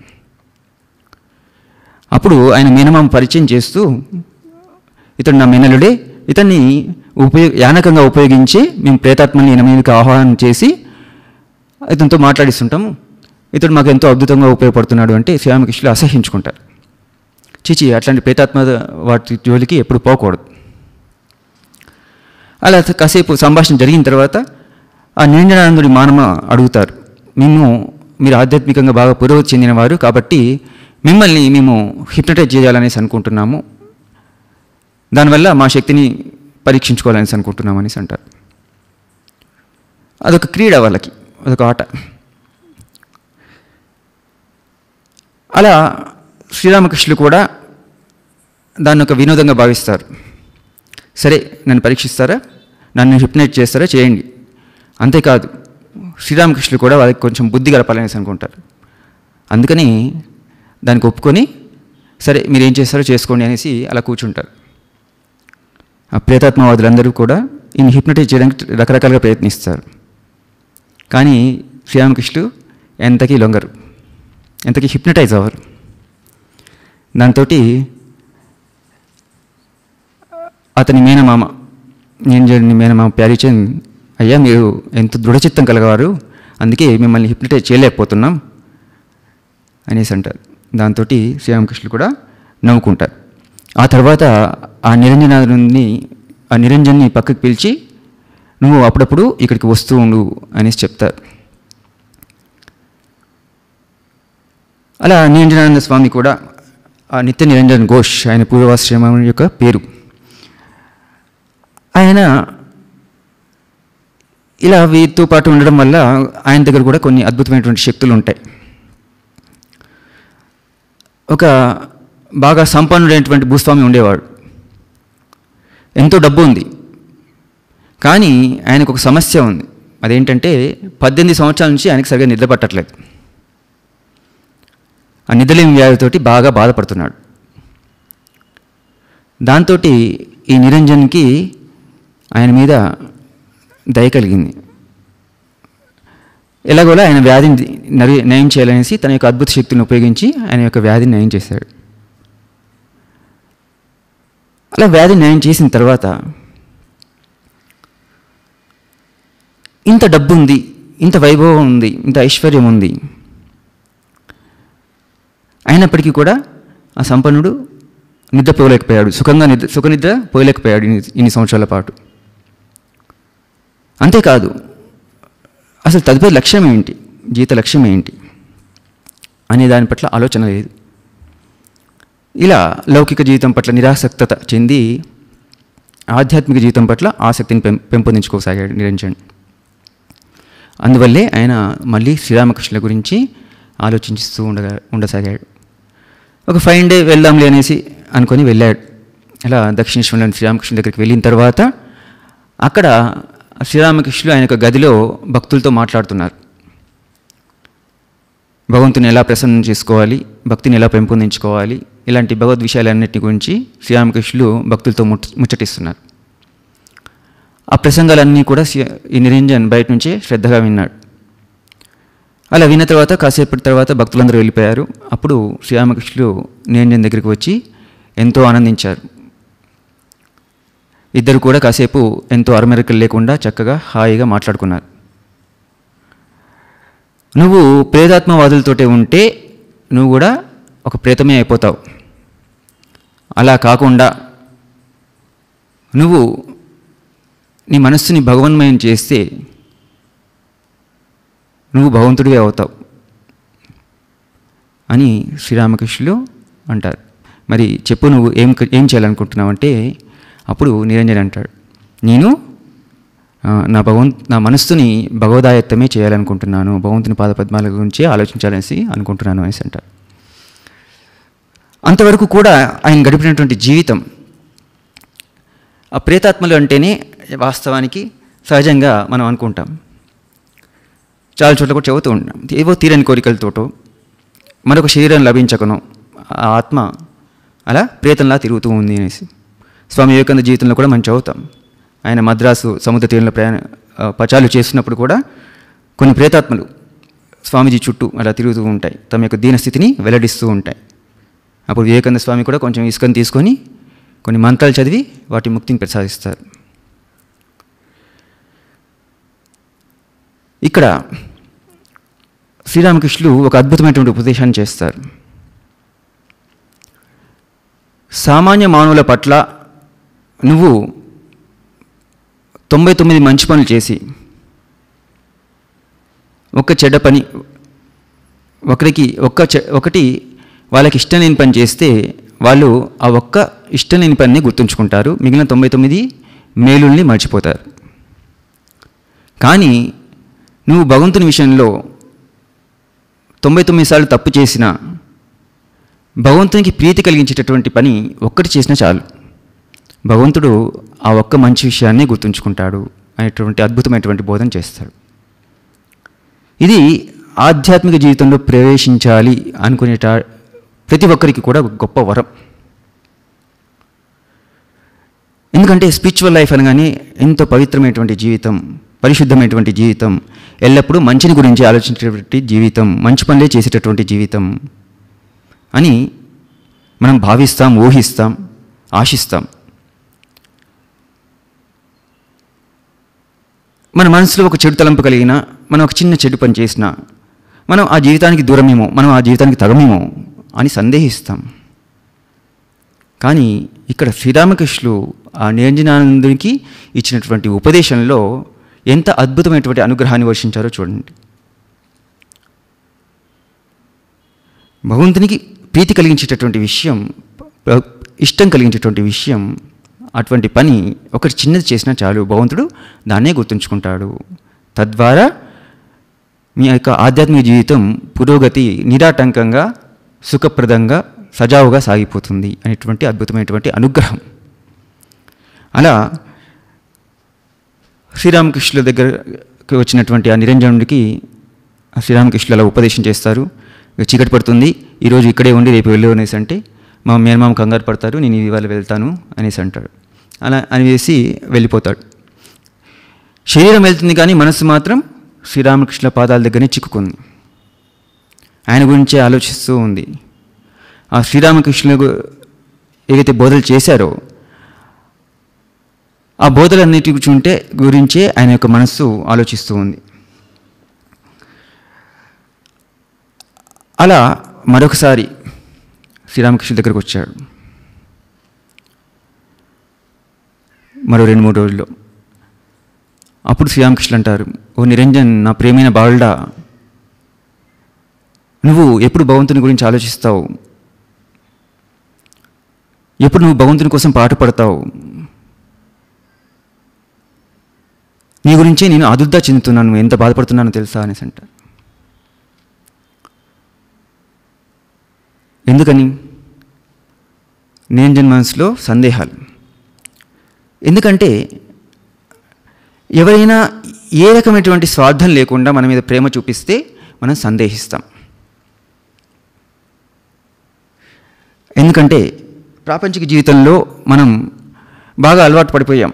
అప్పుడు ఆయన మేనమామ పరిచయం చేస్తూ ఇతడు నా మేనలుడే ఇతన్ని ఉపయోగ యానకంగా ఉపయోగించి మేము ప్రేతాత్మని ఈయన మీదకి ఆహ్వానం చేసి ఇతనితో మాట్లాడిస్తుంటాము ఇతడు మాకు ఎంతో అద్భుతంగా ఉపయోగపడుతున్నాడు అంటే శ్రీరామకృష్ణులు అసహించుకుంటారు చిచి అట్లాంటి ప్రేతాత్మ వాటి జోలికి ఎప్పుడు పోకూడదు అలా కాసేపు సంభాషణ జరిగిన తర్వాత ఆ నిరంజనానందుడి మానమ అడుగుతారు మేము మీరు ఆధ్యాత్మికంగా బాగా పురోగతి చెందినవారు కాబట్టి మిమ్మల్ని మేము హిప్నటైజ్ చేయాలనేసి అనుకుంటున్నాము దానివల్ల మా శక్తిని పరీక్షించుకోవాలనేసి అనుకుంటున్నాం అనేసి అంటారు అదొక క్రీడ వాళ్ళకి అదొక ఆట అలా శ్రీరామకృష్ణులు కూడా దాన్ని ఒక వినోదంగా భావిస్తారు సరే నన్ను పరీక్షిస్తారా నన్ను హిప్నైట్ చేస్తారా చేయండి అంతేకాదు శ్రీరామకృష్ణులు కూడా వాళ్ళకి కొంచెం బుద్ధి గలపాలనేసి అనుకుంటారు అందుకని దానికి ఒప్పుకొని సరే మీరు ఏం చేస్తారో చేసుకోండి అనేసి అలా కూర్చుంటారు ఆ ప్రేతాత్మవాదులందరూ కూడా ఈయన హిప్నటైజ్ చేయడానికి రకరకాలుగా ప్రయత్నిస్తారు కానీ శ్రీరామకృష్ణులు ఎంతకీ లొంగరు ఎంతకీ హిప్నటైజ్ అవ్వరు దాంతో అతని మేనమామ నేను చూడండి మేనమామ ప్యారీచంద్ అయ్యా మీరు ఎంత దృఢచిత్తం కలగవారు అందుకే మిమ్మల్ని హిప్నటైజ్ చేయలేకపోతున్నాం అనేసి అంటారు దాంతో శ్రీరామకృష్ణులు కూడా నవ్వుకుంటారు ఆ తర్వాత ఆ నిరంజనాన్ని ఆ నిరంజన్ని పక్కకు పిలిచి నువ్వు అప్పుడప్పుడు ఇక్కడికి వస్తూ ఉండు అనేసి చెప్తారు అలా నిరంజనానంద స్వామి కూడా ఆ నిత్య నిరంజన్ ఘోష్ ఆయన పూర్వాశ్రమం యొక్క పేరు ఆయన ఇలా వీరితో పాటు ఉండడం వల్ల ఆయన దగ్గర కూడా కొన్ని అద్భుతమైనటువంటి శక్తులు ఉంటాయి ఒక బాగా సంపన్నుడైనటువంటి భూస్వామి ఉండేవాడు ఎంతో డబ్బు ఉంది కానీ ఆయనకు ఒక సమస్య ఉంది అదేంటంటే పద్దెనిమిది సంవత్సరాల నుంచి ఆయనకు సరిగా నిద్ర పట్టట్లేదు ఆ నిద్రలేని వ్యాధితోటి బాగా బాధపడుతున్నాడు దాంతో ఈ నిరంజన్కి ఆయన మీద దయ కలిగింది ఎలాగోలా ఆయన వ్యాధిని నరి నయం చేయాలనేసి తన యొక్క అద్భుత శక్తిని ఉపయోగించి ఆయన యొక్క వ్యాధిని నయం చేశాడు అలా వ్యాధిని నయం చేసిన తర్వాత ఇంత డబ్బు ఉంది ఇంత వైభవం ఉంది ఇంత ఐశ్వర్యం ఉంది అయినప్పటికీ కూడా ఆ సంపన్నుడు నిద్ర పోలేకపోయాడు సుఖంగా నిద్ర సుఖనిద్ర పోయలేకపోయాడు ఇన్ని ఇన్ని సంవత్సరాల పాటు అంతేకాదు అసలు తదుపరి లక్ష్యం ఏంటి జీవిత లక్ష్యం ఏంటి అనే దాని పట్ల ఆలోచన లేదు ఇలా లౌకిక జీవితం పట్ల నిరాసక్తత చెంది ఆధ్యాత్మిక జీవితం పట్ల ఆసక్తిని పెం పెంపొందించుకోసాగాడు నిరంజన్ అందువల్లే ఆయన మళ్ళీ శ్రీరామకృష్ణుల గురించి ఆలోచిస్తూ ఉండగా ఉండసాగాడు ఒక ఫైన్ డే వెళ్దాంలే అనేసి అనుకొని వెళ్ళాడు ఇలా దక్షిణేశ్వరంలోని శ్రీరామకృష్ణుల దగ్గరికి వెళ్ళిన తర్వాత అక్కడ శ్రీరామకృష్ణులు ఆయన యొక్క గదిలో భక్తులతో మాట్లాడుతున్నారు భగవంతుని ఎలా ప్రసన్నం చేసుకోవాలి భక్తిని ఎలా పెంపొందించుకోవాలి ఇలాంటి భగవద్ విషయాలన్నిటి గురించి శ్రీరామకృష్ణులు భక్తులతో ముచ్చ ముచ్చటిస్తున్నారు ఆ ప్రసంగాలన్నీ కూడా శ్రీ- ఈ నిరంజన్ బయట నుంచే శ్రద్ధగా విన్నాడు అలా విన్న తర్వాత కాసేపటి తర్వాత భక్తులందరూ వెళ్ళిపోయారు అప్పుడు శ్రీరామకృష్ణులు నిరంజన్ దగ్గరికి వచ్చి ఎంతో ఆనందించారు ఇద్దరు కూడా కాసేపు ఎంతో అరమెరకలు లేకుండా చక్కగా హాయిగా మాట్లాడుకున్నారు నువ్వు ప్రేతాత్మవాదులతోటే ఉంటే నువ్వు కూడా ఒక ప్రేతమే అయిపోతావు అలా కాకుండా నువ్వు నీ మనస్సుని భగవన్మయం చేస్తే నువ్వు భగవంతుడివే అవుతావు అని శ్రీరామకృష్ణులు అంటారు మరి చెప్పు నువ్వు ఏం ఏం చేయాలనుకుంటున్నావు అంటే అప్పుడు నిరంజన్ అంటాడు నేను ఆ, నా భగవం నా మనస్సుని భగవదాయత్తమే చేయాలనుకుంటున్నాను భగవంతుని పాదపద్మాల గురించి ఆలోచించాలనేసి అనుకుంటున్నాను అనేసి అంటారు అంతవరకు కూడా ఆయన గడిపినటువంటి జీవితం ఆ ప్రేతాత్మలు అంటేనే వాస్తవానికి సహజంగా మనం అనుకుంటాం చాలా చోట్ల కూడా చెబుతూ ఉంటాం ఏవో తీరని కోరికలతోటో మరొక శరీరం లభించకనో ఆ ఆత్మ అలా ప్రేతంలా తిరుగుతూ ఉంది అనేసి స్వామి వివేకానంద జీవితంలో కూడా మనం చదువుతాం ఆయన మద్రాసు సముద్ర తీరంలో ప్రయాణ ఆ, పచాలు చేస్తున్నప్పుడు కూడా కొన్ని ప్రేతాత్మలు స్వామీజీ చుట్టూ అలా తిరుగుతూ ఉంటాయి తమ యొక్క దీనస్థితిని వెల్లడిస్తూ ఉంటాయి అప్పుడు వివేకానంద స్వామి కూడా కొంచెం ఇసుకని తీసుకొని కొన్ని మంత్రాలు చదివి వాటి ముక్తిని ప్రసాదిస్తారు ఇక్కడ శ్రీరామకృష్ణులు ఒక అద్భుతమైనటువంటి ఉపదేశాన్ని చేస్తారు సామాన్య మానవుల పట్ల నువ్వు తొంభై తొమ్మిది మంచి పనులు చేసి ఒక చెడ్డ పని ఒకరికి ఒక్క చె- ఒకటి వాళ్ళకి ఇష్టం లేని పని చేస్తే వాళ్ళు ఆ ఒక్క ఇష్టం లేని పనిని గుర్తుంచుకుంటారు మిగిలిన తొంభై తొమ్మిది మేలుల్ని మర్చిపోతారు కానీ నువ్వు భగవంతుని విషయంలో తొంభై తొమ్మిది సార్లు తప్పు చేసినా భగవంతునికి ప్రీతి కలిగించేటటువంటి పని ఒక్కటి చేసినా చాలు భగవంతుడు ఆ ఒక్క మంచి విషయాన్ని గుర్తుంచుకుంటాడు అనేటువంటి అద్భుతమైనటువంటి బోధన చేస్తాడు ఇది ఆధ్యాత్మిక జీవితంలో ప్రవేశించాలి అనుకునేట ప్రతి ఒక్కరికి కూడా ఒక గొప్ప వరం ఎందుకంటే స్పిరిచువల్ లైఫ్ అనగానే ఎంతో పవిత్రమైనటువంటి జీవితం పరిశుద్ధమైనటువంటి జీవితం ఎల్లప్పుడూ మంచిని గురించి ఆలోచించేటటువంటి జీవితం మంచి పనులే చేసేటటువంటి జీవితం అని మనం భావిస్తాం ఊహిస్తాం ఆశిస్తాం మన మనసులో ఒక చెడు తలంపు కలిగినా మనం ఒక చిన్న చెడు పని చేసినా మనం ఆ జీవితానికి దూరమేమో మనం ఆ జీవితానికి తగమేమో అని సందేహిస్తాం కానీ ఇక్కడ శ్రీరామకృష్ణులు ఆ నిరంజనానందునికి ఇచ్చినటువంటి ఉపదేశంలో ఎంత అద్భుతమైనటువంటి అనుగ్రహాన్ని వర్షించారో చూడండి భగవంతునికి ప్రీతి కలిగించేటటువంటి విషయం ప- ఇష్టం కలిగించేటువంటి విషయం అటువంటి పని ఒకటి చిన్నది చేసినా చాలు భగవంతుడు దాన్నే గుర్తుంచుకుంటాడు తద్వారా మీ యొక్క ఆధ్యాత్మిక జీవితం పురోగతి నిరాటంకంగా సుఖప్రదంగా సజావుగా సాగిపోతుంది అనేటువంటి అద్భుతమైనటువంటి అనుగ్రహం అలా శ్రీరామకృష్ణుల దగ్గరకు వచ్చినటువంటి ఆ నిరంజనుడికి ఆ శ్రీరామకృష్ణులు అలా ఉపదేశం చేస్తారు ఇక చీకటి పడుతుంది ఈరోజు ఇక్కడే ఉండి రేపు వెళ్ళు అనేసి అంటే మా మేనమామ కంగారు పడతారు నేను ఇవాళ వెళ్తాను అనేసి అంటాడు అలా అనేసి వెళ్ళిపోతాడు శరీరం వెళ్తుంది కానీ మనసు మాత్రం శ్రీరామకృష్ణ పాదాల దగ్గరనే చిక్కుకుంది ఆయన గురించే ఆలోచిస్తూ ఉంది ఆ శ్రీరామకృష్ణుల గు- ఏవైతే బోధలు చేశారో ఆ బోధలన్నిటి చూంటే గురించే ఆయన యొక్క మనస్సు ఆలోచిస్తూ ఉంది అలా మరొకసారి శ్రీరామకృష్ణ దగ్గరకు వచ్చాడు మరో రెండు మూడు రోజుల్లో అప్పుడు శ్రీరామకృష్ణ అంటారు ఓ నిరంజన్ నా ప్రేమైన బాలుడా నువ్వు ఎప్పుడు భగవంతుని గురించి ఆలోచిస్తావు ఎప్పుడు నువ్వు భగవంతుని కోసం పాట పడతావు నీ గురించే నేను ఆదుర్దా చెందుతున్నాను ఎంత బాధపడుతున్నానో తెలుసా అనేసి అంటారు ఎందుకని నిరంజన్ మనసులో సందేహాలు ఎందుకంటే ఎవరైనా ఏ రకమైనటువంటి స్వార్థం లేకుండా మన మీద ప్రేమ చూపిస్తే మనం సందేహిస్తాం ఎందుకంటే ప్రాపంచిక జీవితంలో మనం బాగా అలవాటు పడిపోయాం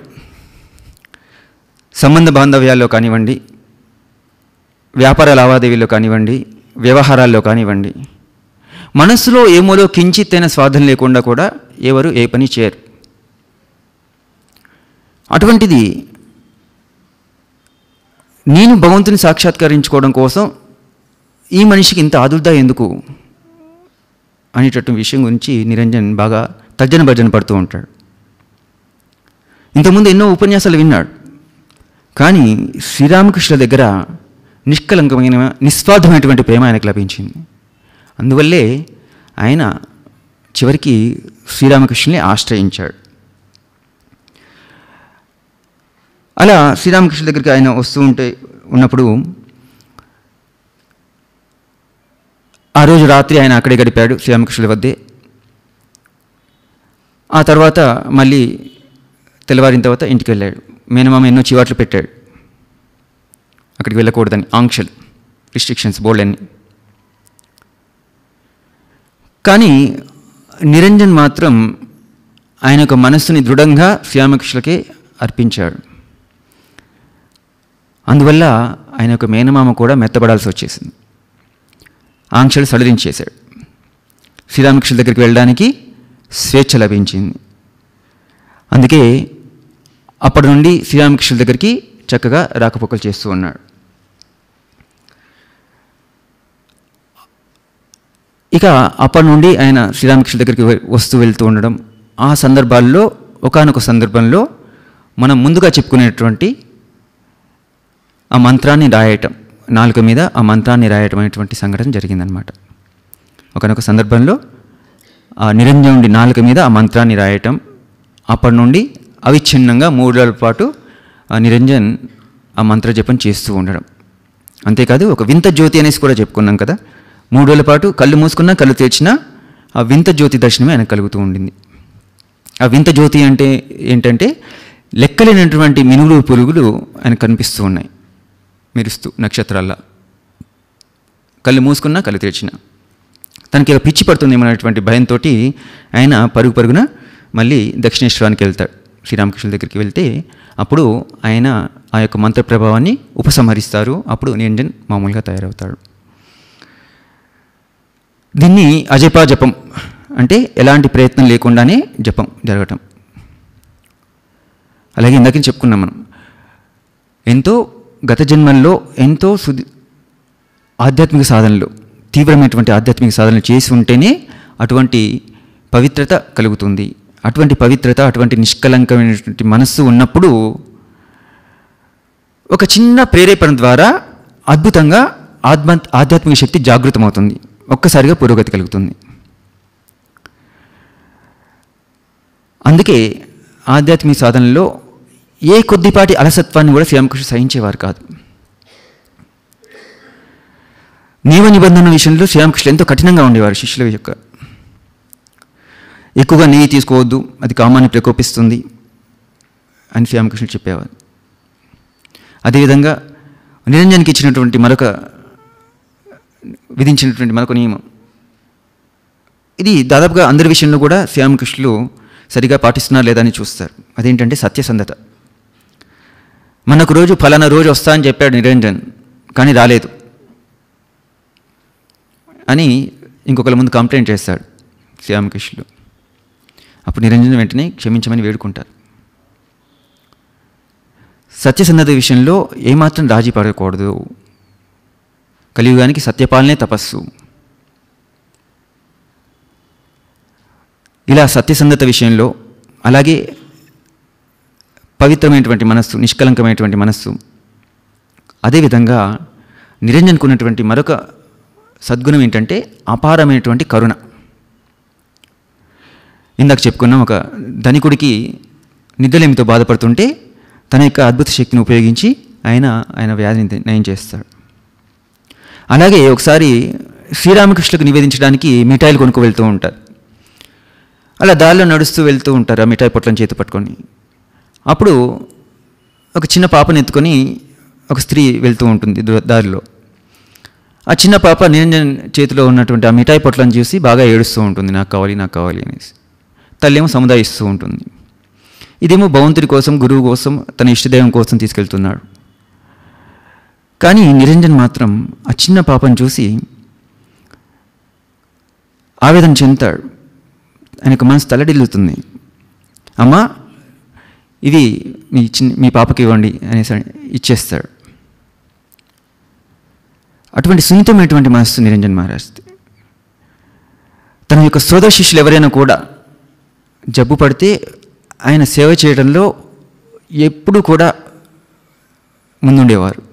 సంబంధ బాంధవ్యాల్లో కానివ్వండి వ్యాపార లావాదేవీల్లో కానివ్వండి వ్యవహారాల్లో కానివ్వండి మనస్సులో ఏమోలో కించిత్తైన స్వార్థం లేకుండా కూడా ఎవరు ఏ పని చేయరు అటువంటిది నేను భగవంతుని సాక్షాత్కరించుకోవడం కోసం ఈ మనిషికి ఇంత ఆదుర్ద ఎందుకు అనేటటువంటి విషయం గురించి నిరంజన్ బాగా తర్జన భర్జన పడుతూ ఉంటాడు ఇంతకుముందు ఎన్నో ఉపన్యాసాలు విన్నాడు కానీ శ్రీరామకృష్ణ దగ్గర నిష్కలంకమైన నిస్వార్థమైనటువంటి ప్రేమ ఆయనకు లభించింది అందువల్లే ఆయన చివరికి శ్రీరామకృష్ణుని ఆశ్రయించాడు అలా శ్రీరామకృష్ణ దగ్గరికి ఆయన వస్తూ ఉంటే ఉన్నప్పుడు ఆ రోజు రాత్రి ఆయన అక్కడే గడిపాడు శ్రీరామకృష్ణుల వద్దే ఆ తర్వాత మళ్ళీ తెల్లవారిన తర్వాత ఇంటికి వెళ్ళాడు మేనమామ ఎన్నో చివాట్లు పెట్టాడు అక్కడికి వెళ్ళకూడదని ఆంక్షలు రిస్ట్రిక్షన్స్ బోర్డులన్నీ కానీ నిరంజన్ మాత్రం ఆయన యొక్క మనస్సుని దృఢంగా శ్రీరామకృష్ణులకే అర్పించాడు అందువల్ల ఆయన యొక్క మేనమామ కూడా మెత్తబడాల్సి వచ్చేసింది ఆంక్షలు సడలించేశాడు శ్రీరామకృష్ణ దగ్గరికి వెళ్ళడానికి స్వేచ్ఛ లభించింది అందుకే అప్పటి నుండి శ్రీరామకృష్ణ దగ్గరికి చక్కగా రాకపోకలు చేస్తూ ఉన్నాడు ఇక అప్పటి నుండి ఆయన శ్రీరామకృష్ణ దగ్గరికి వె- వస్తూ వెళ్తూ ఉండడం ఆ సందర్భాల్లో ఒకానొక సందర్భంలో మనం ముందుగా చెప్పుకునేటువంటి ఆ మంత్రాన్ని రాయటం నాలుక మీద ఆ మంత్రాన్ని రాయటం అనేటువంటి సంఘటన జరిగిందనమాట ఒకనొక సందర్భంలో ఆ నిరంజనుడి నాలుక మీద ఆ మంత్రాన్ని రాయటం అప్పటి నుండి అవిచ్ఛిన్నంగా మూడు రోజుల పాటు ఆ నిరంజన్ ఆ మంత్ర జపం చేస్తూ ఉండడం అంతేకాదు ఒక వింత జ్యోతి అనేసి కూడా చెప్పుకున్నాం కదా మూడు రోజుల పాటు కళ్ళు మూసుకున్నా కళ్ళు తెరిచినా ఆ వింత జ్యోతి దర్శనమే ఆయనకు కలుగుతూ ఉండింది ఆ వింత జ్యోతి అంటే ఏంటంటే లెక్కలేనటువంటి మినుగులు పురుగులు ఆయనకు కనిపిస్తూ ఉన్నాయి మెరుస్తూ నక్షత్రాల్లా కళ్ళు మూసుకున్నా కళ్ళు తెరిచిన తనకి ఇలా పిచ్చి పడుతుందేమో అనేటువంటి భయంతో ఆయన పరుగు పరుగున మళ్ళీ దక్షిణేశ్వరానికి వెళ్తాడు శ్రీరామకృష్ణ దగ్గరికి వెళ్తే అప్పుడు ఆయన ఆ యొక్క మంత్ర ప్రభావాన్ని ఉపసంహరిస్తారు అప్పుడు నిరంజన్ మామూలుగా తయారవుతాడు దీన్ని అజపా జపం అంటే ఎలాంటి ప్రయత్నం లేకుండానే జపం జరగటం అలాగే ఇందాక చెప్పుకున్నాం మనం ఎంతో గత జన్మల్లో ఎంతో సుది ఆధ్యాత్మిక సాధనలు తీవ్రమైనటువంటి ఆధ్యాత్మిక సాధనలు చేసి ఉంటేనే అటువంటి పవిత్రత కలుగుతుంది అటువంటి పవిత్రత అటువంటి నిష్కలంకమైనటువంటి మనస్సు ఉన్నప్పుడు ఒక చిన్న ప్రేరేపణ ద్వారా అద్భుతంగా ఆత్మ ఆధ్యాత్మిక శక్తి జాగృతమవుతుంది ఒక్కసారిగా పురోగతి కలుగుతుంది అందుకే ఆధ్యాత్మిక సాధనలో ఏ కొద్దిపాటి అలసత్వాన్ని కూడా శ్రీరామకృష్ణ సహించేవారు కాదు నియమ నిబంధన విషయంలో శ్రీరామకృష్ణ ఎంతో కఠినంగా ఉండేవారు శిష్యుల యొక్క ఎక్కువగా నెయ్యి తీసుకోవద్దు అది కామాన్ని ప్రకోపిస్తుంది అని శ్రీరామకృష్ణ చెప్పేవారు అదేవిధంగా నిరంజన్కి ఇచ్చినటువంటి మరొక విధించినటువంటి మరొక నియమం ఇది దాదాపుగా అందరి విషయంలో కూడా శ్రీరామకృష్ణులు సరిగా పాటిస్తున్నారు లేదా అని చూస్తారు అదేంటంటే సత్యసంధత మనకు రోజు ఫలానా రోజు వస్తా అని చెప్పాడు నిరంజన్ కానీ రాలేదు అని ఇంకొకరి ముందు కంప్లైంట్ చేస్తాడు శ్రీరామకృష్ణులు అప్పుడు నిరంజన్ వెంటనే క్షమించమని వేడుకుంటారు సత్యసంధత విషయంలో ఏమాత్రం రాజీ పడకూడదు కలియుగానికి సత్యపాలనే తపస్సు ఇలా సత్యసంధత విషయంలో అలాగే పవిత్రమైనటువంటి మనస్సు నిష్కలంకమైనటువంటి మనస్సు అదేవిధంగా నిరంజన్కున్నటువంటి మరొక సద్గుణం ఏంటంటే అపారమైనటువంటి కరుణ ఇందాక చెప్పుకున్నాం ఒక ధనికుడికి నిద్రలేమితో బాధపడుతుంటే తన యొక్క అద్భుత శక్తిని ఉపయోగించి ఆయన ఆయన వ్యాధిని నయం చేస్తాడు అలాగే ఒకసారి శ్రీరామకృష్ణులకు నివేదించడానికి మిఠాయిలు కొనుక్కు వెళ్తూ ఉంటారు అలా దారిలో నడుస్తూ వెళ్తూ ఉంటారు ఆ మిఠాయి పొట్లను చేతి పట్టుకొని అప్పుడు ఒక చిన్న పాపని ఎత్తుకొని ఒక స్త్రీ వెళ్తూ ఉంటుంది దు- దారిలో ఆ చిన్న పాప నిరంజన్ చేతిలో ఉన్నటువంటి ఆ మిఠాయి పొట్లను చూసి బాగా ఏడుస్తూ ఉంటుంది నాకు కావాలి నాకు కావాలి అనేసి తల్లేమో సముదాయిస్తూ ఉంటుంది ఇదేమో భగవంతుడి కోసం గురువు కోసం తన ఇష్టదైవం కోసం తీసుకెళ్తున్నాడు కానీ నిరంజన్ మాత్రం ఆ చిన్న పాపను చూసి ఆవేదన చెందుతాడు ఆయనకు మనసు తల్లడిల్లుతుంది అమ్మా ఇది మీ చిన్న మీ పాపకి ఇవ్వండి అనేసి ఇచ్చేస్తాడు అటువంటి సున్నితమైనటువంటి మనస్సు నిరంజన్ మహారాజ్ది తన యొక్క సోదర శిష్యులు ఎవరైనా కూడా జబ్బు పడితే ఆయన సేవ చేయడంలో ఎప్పుడూ కూడా ముందుండేవారు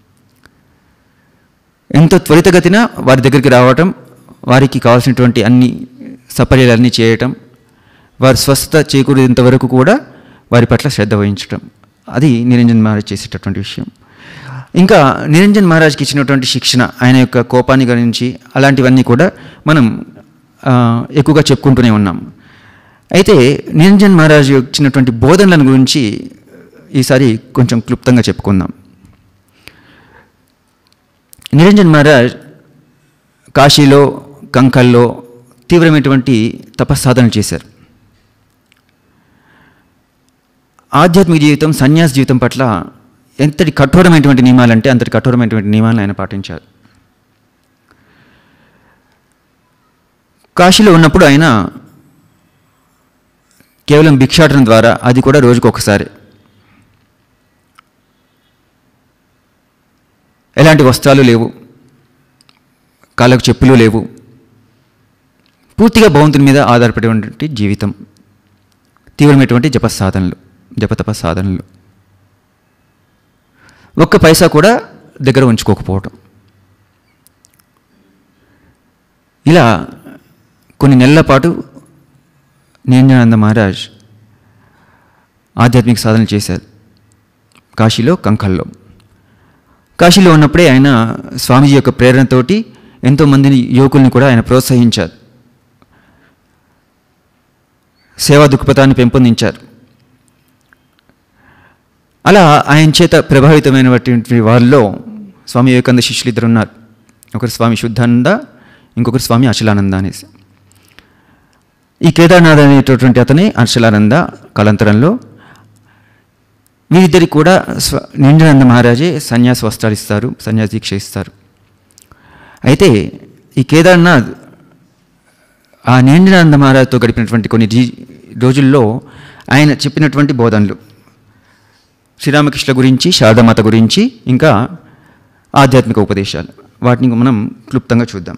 ఎంతో త్వరితగతిన వారి దగ్గరికి రావటం వారికి కావాల్సినటువంటి అన్ని సపర్యలన్నీ చేయటం వారి స్వస్థత చేకూరేంత వరకు కూడా వారి పట్ల శ్రద్ధ వహించటం అది నిరంజన్ మహారాజ్ చేసేటటువంటి విషయం ఇంకా నిరంజన్ మహారాజ్కి ఇచ్చినటువంటి శిక్షణ ఆయన యొక్క కోపాన్ని గురించి అలాంటివన్నీ కూడా మనం ఆ, ఎక్కువగా చెప్పుకుంటూనే ఉన్నాం అయితే నిరంజన్ మహారాజ్ ఇచ్చినటువంటి బోధనలను గురించి ఈసారి కొంచెం క్లుప్తంగా చెప్పుకుందాం నిరంజన్ మహారాజ్ కాశీలో కంకల్లో తీవ్రమైనటువంటి తపస్సాధనలు చేశారు ఆధ్యాత్మిక జీవితం సన్యాస జీవితం పట్ల ఎంతటి కఠోరమైనటువంటి నియమాలంటే అంతటి కఠోరమైనటువంటి నియమాలను ఆయన పాటించారు కాశీలో ఉన్నప్పుడు ఆయన కేవలం భిక్షాటన ద్వారా అది కూడా రోజుకు ఒకసారి ఎలాంటి వస్త్రాలు లేవు కాళ్ళకు చెప్పులు లేవు పూర్తిగా భగవంతుని మీద ఆధారపడేటువంటి జీవితం తీవ్రమైనటువంటి జప సాధనలు జపతప సాధనలు ఒక్క పైసా కూడా దగ్గర ఉంచుకోకపోవటం ఇలా కొన్ని నెలల పాటు నిరంజనానంద మహారాజ్ ఆధ్యాత్మిక సాధన చేశారు కాశీలో కంకల్లో కాశీలో ఉన్నప్పుడే ఆయన స్వామీజీ యొక్క ప్రేరణతోటి ఎంతోమందిని యువకుల్ని కూడా ఆయన ప్రోత్సహించారు సేవా దృక్పథాన్ని పెంపొందించారు అలా ఆయన చేత ప్రభావితమైనటువంటి వారిలో స్వామి వివేకానంద శిష్యులు ఇద్దరు ఉన్నారు ఒకరు స్వామి శుద్ధానంద ఇంకొకరు స్వామి అచలానంద అనేసి ఈ కేదార్నాథ్ అనేటటువంటి అతనే అచలానంద కాలాంతరంలో వీరిద్దరికి కూడా స్వ నింజానంద మహారాజే సన్యాస వస్త్రాలు ఇస్తారు సన్యాస దీక్ష ఇస్తారు అయితే ఈ కేదార్నాథ్ ఆ నింజానంద మహారాజ్తో గడిపినటువంటి కొన్ని జీ రోజుల్లో ఆయన చెప్పినటువంటి బోధనలు శ్రీరామకృష్ణ గురించి శారదామాత గురించి ఇంకా ఆధ్యాత్మిక ఉపదేశాలు వాటిని మనం క్లుప్తంగా చూద్దాం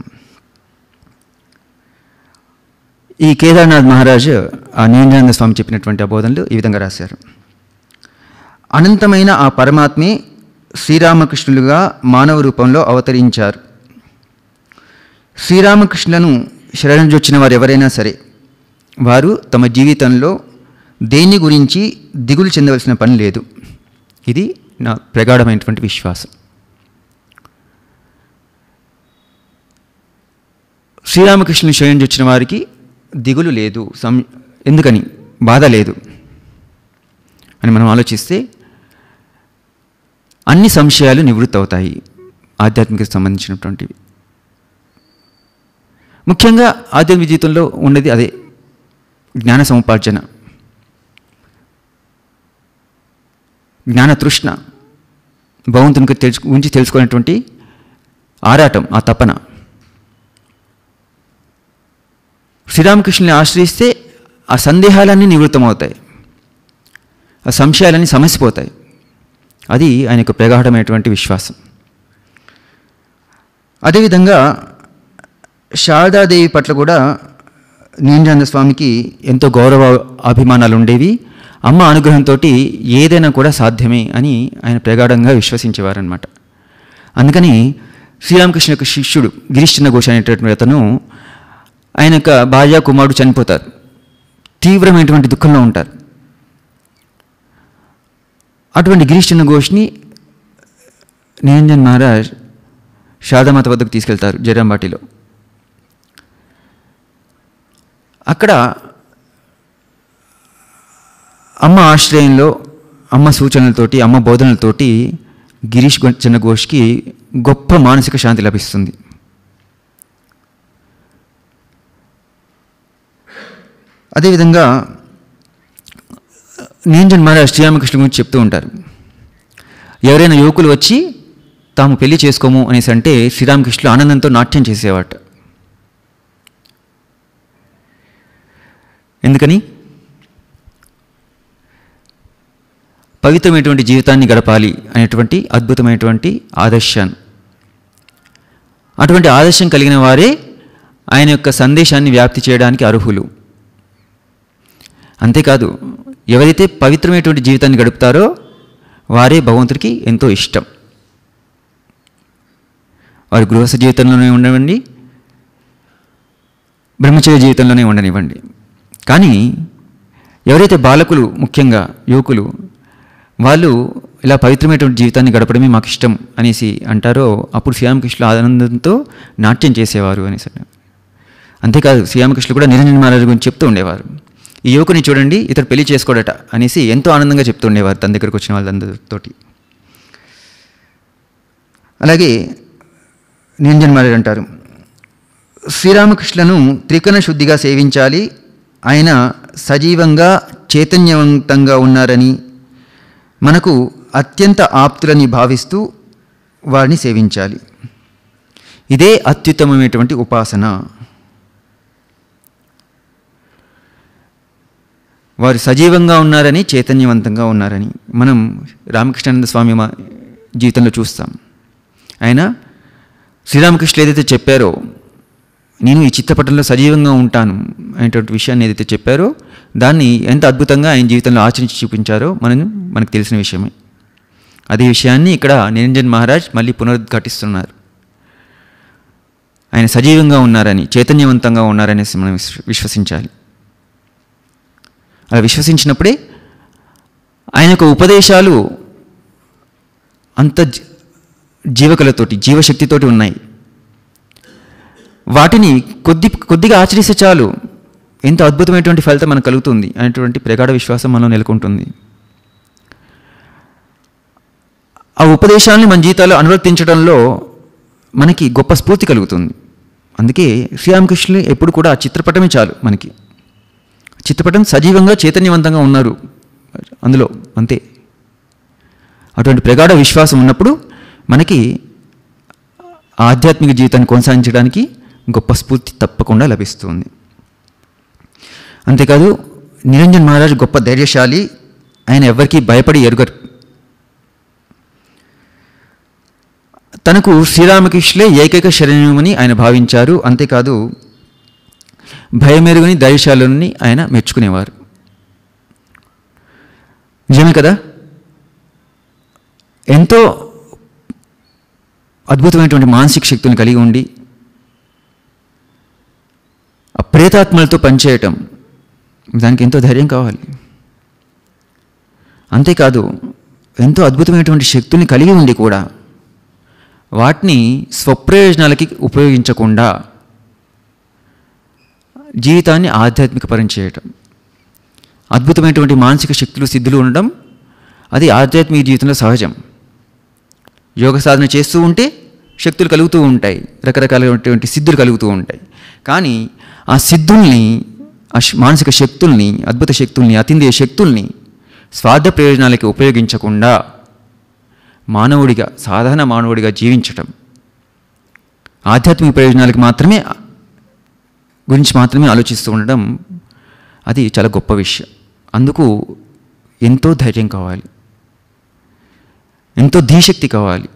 ఈ కేదార్నాథ్ మహారాజ్ ఆ నిరంజానంద స్వామి చెప్పినటువంటి ఆ బోధనలు ఈ విధంగా రాశారు అనంతమైన ఆ పరమాత్మే శ్రీరామకృష్ణులుగా మానవ రూపంలో అవతరించారు శ్రీరామకృష్ణులను శరణజొచ్చిన వారు ఎవరైనా సరే వారు తమ జీవితంలో దేని గురించి దిగులు చెందవలసిన పని లేదు ఇది నా ప్రగాఢమైనటువంటి విశ్వాసం శ్రీరామకృష్ణుని శరణజొచ్చిన వారికి దిగులు లేదు సం ఎందుకని బాధ లేదు అని మనం ఆలోచిస్తే అన్ని సంశయాలు నివృత్తి అవుతాయి ఆధ్యాత్మిక సంబంధించినటువంటివి ముఖ్యంగా ఆధ్యాత్మిక జీవితంలో ఉన్నది అదే జ్ఞాన సముపార్జన జ్ఞాన తృష్ణ భగవంతునికి తెలుసు గురించి తెలుసుకునేటువంటి ఆరాటం ఆ తపన శ్రీరామకృష్ణుని ఆశ్రయిస్తే ఆ సందేహాలన్నీ నివృత్తమవుతాయి ఆ సంశయాలన్నీ సమసిపోతాయి అది ఆయన యొక్క ప్రగాఢమైనటువంటి విశ్వాసం అదేవిధంగా శారదాదేవి పట్ల కూడా నీంజానంద స్వామికి ఎంతో గౌరవ అభిమానాలు ఉండేవి అమ్మ అనుగ్రహంతో ఏదైనా కూడా సాధ్యమే అని ఆయన ప్రగాఢంగా విశ్వసించేవారనమాట అందుకని శ్రీరామకృష్ణ యొక్క శిష్యుడు గిరీష్ చంద్ర ఘోష్ అనేటటువంటి అతను ఆయన యొక్క భార్య కుమారుడు చనిపోతారు తీవ్రమైనటువంటి దుఃఖంలో ఉంటారు అటువంటి గిరీష్ చంద్ర ఘోష్ని నిరంజన్ మహారాజ్ శారదామాత వద్దకు తీసుకెళ్తారు జైరాంబాటిలో అక్కడ అమ్మ ఆశ్రయంలో అమ్మ సూచనలతోటి అమ్మ బోధనలతోటి గిరీష్ గొ- చంద్ర ఘోష్కి గొప్ప మానసిక శాంతి లభిస్తుంది అదేవిధంగా నిరంజన్ మహారాజ్ శ్రీరామకృష్ణ గురించి చెప్తూ ఉంటారు ఎవరైనా యువకులు వచ్చి తాము పెళ్లి చేసుకోము అనేసి అంటే శ్రీరామకృష్ణులు ఆనందంతో నాట్యం చేసేవాట ఎందుకని పవిత్రమైనటువంటి జీవితాన్ని గడపాలి అనేటువంటి అద్భుతమైనటువంటి ఆదర్శాన్ని అటువంటి ఆదర్శం కలిగిన వారే ఆయన యొక్క సందేశాన్ని వ్యాప్తి చేయడానికి అర్హులు అంతేకాదు ఎవరైతే పవిత్రమైనటువంటి జీవితాన్ని గడుపుతారో వారే భగవంతుడికి ఎంతో ఇష్టం వారి గృహస్థ జీవితంలోనే ఉండనివ్వండి బ్రహ్మచర్య జీవితంలోనే ఉండనివ్వండి కానీ ఎవరైతే బాలకులు ముఖ్యంగా యువకులు వాళ్ళు ఇలా పవిత్రమైనటువంటి జీవితాన్ని గడపడమే మాకు ఇష్టం అనేసి అంటారో అప్పుడు శ్రీరామకృష్ణులు ఆనందంతో నాట్యం చేసేవారు అనేసి అన్నారు. అంతేకాదు శ్రీరామకృష్ణులు కూడా నిరంజన మహారాజు గురించి చెప్తూ ఉండేవారు ఈ యువకుని చూడండి ఇతడు పెళ్లి చేసుకోడట అనేసి ఎంతో ఆనందంగా చెప్తూ ఉండేవారు తన దగ్గరకు వచ్చిన వాళ్ళందరితోటి అలాగే నిరంజన్ మహారాజ్ అంటారు శ్రీరామకృష్ణులను త్రికణ శుద్ధిగా సేవించాలి ఆయన సజీవంగా చైతన్యవంతంగా ఉన్నారని మనకు అత్యంత ఆప్తులని భావిస్తూ వారిని సేవించాలి ఇదే అత్యుత్తమమైనటువంటి ఉపాసన వారు సజీవంగా ఉన్నారని చైతన్యవంతంగా ఉన్నారని మనం రామకృష్ణానంద స్వామి మా జీవితంలో చూస్తాం ఆయన శ్రీరామకృష్ణులు ఏదైతే చెప్పారో నేను ఈ చిత్రపటంలో సజీవంగా ఉంటాను అనేటువంటి విషయాన్ని ఏదైతే చెప్పారో దాన్ని ఎంత అద్భుతంగా ఆయన జీవితంలో ఆచరించి చూపించారో మనం మనకు తెలిసిన విషయమే అదే విషయాన్ని ఇక్కడ నిరంజన్ మహారాజ్ మళ్ళీ పునరుద్ఘాటిస్తున్నారు ఆయన సజీవంగా ఉన్నారని చైతన్యవంతంగా ఉన్నారనేసి మనం విశ్వ- విశ్వసించాలి అలా విశ్వసించినప్పుడే ఆయన యొక్క ఉపదేశాలు అంత జీ- జీవకలతోటి జీవశక్తితోటి ఉన్నాయి వాటిని కొద్ది కొద్దిగా ఆచరిస్తే చాలు ఎంతో అద్భుతమైనటువంటి ఫలితం మనకు కలుగుతుంది అనేటువంటి ప్రగాఢ విశ్వాసం మనలో నెలకొంటుంది ఆ ఉపదేశాన్ని మన జీవితాల్లో అనువర్తించడంలో మనకి గొప్ప స్ఫూర్తి కలుగుతుంది అందుకే శ్రీరామకృష్ణులు ఎప్పుడు కూడా ఆ చిత్రపటమే చాలు మనకి చిత్రపటం సజీవంగా చైతన్యవంతంగా ఉన్నారు అందులో అంతే అటువంటి ప్రగాఢ విశ్వాసం ఉన్నప్పుడు మనకి ఆధ్యాత్మిక జీవితాన్ని కొనసాగించడానికి గొప్ప స్ఫూర్తి తప్పకుండా లభిస్తుంది అంతేకాదు నిరంజన్ మహారాజ్ గొప్ప ధైర్యశాలి ఆయన ఎవరికీ భయపడి ఎరుగరు తనకు శ్రీరామకృష్ణులే ఏకైక శరణ్యమని ఆయన భావించారు అంతేకాదు భయమెరుగుని ధైర్యశాలని ఆయన మెచ్చుకునేవారు నిజమే కదా ఎంతో అద్భుతమైనటువంటి మానసిక శక్తిని కలిగి ఉండి ఆ ప్రేతాత్మలతో పనిచేయటం దానికి ఎంతో ధైర్యం కావాలి అంతేకాదు ఎంతో అద్భుతమైనటువంటి శక్తుల్ని కలిగి ఉండి కూడా వాటిని స్వప్రయోజనాలకి ఉపయోగించకుండా జీవితాన్ని ఆధ్యాత్మిక పరం చేయటం అద్భుతమైనటువంటి మానసిక శక్తులు సిద్ధులు ఉండడం అది ఆధ్యాత్మిక జీవితంలో సహజం యోగ సాధన చేస్తూ ఉంటే శక్తులు కలుగుతూ ఉంటాయి రకరకాలైనటువంటి సిద్ధులు కలుగుతూ ఉంటాయి కానీ ఆ సిద్ధుల్ని ఆ శ- మానసిక శక్తుల్ని అద్భుత శక్తుల్ని అతింద్రియ శక్తుల్ని స్వార్థ ప్రయోజనాలకి ఉపయోగించకుండా మానవుడిగా సాధారణ మానవుడిగా జీవించటం ఆధ్యాత్మిక ప్రయోజనాలకి మాత్రమే గురించి మాత్రమే ఆలోచిస్తూ ఉండడం అది చాలా గొప్ప విషయం అందుకు ఎంతో ధైర్యం కావాలి ఎంతో ధీశక్తి కావాలి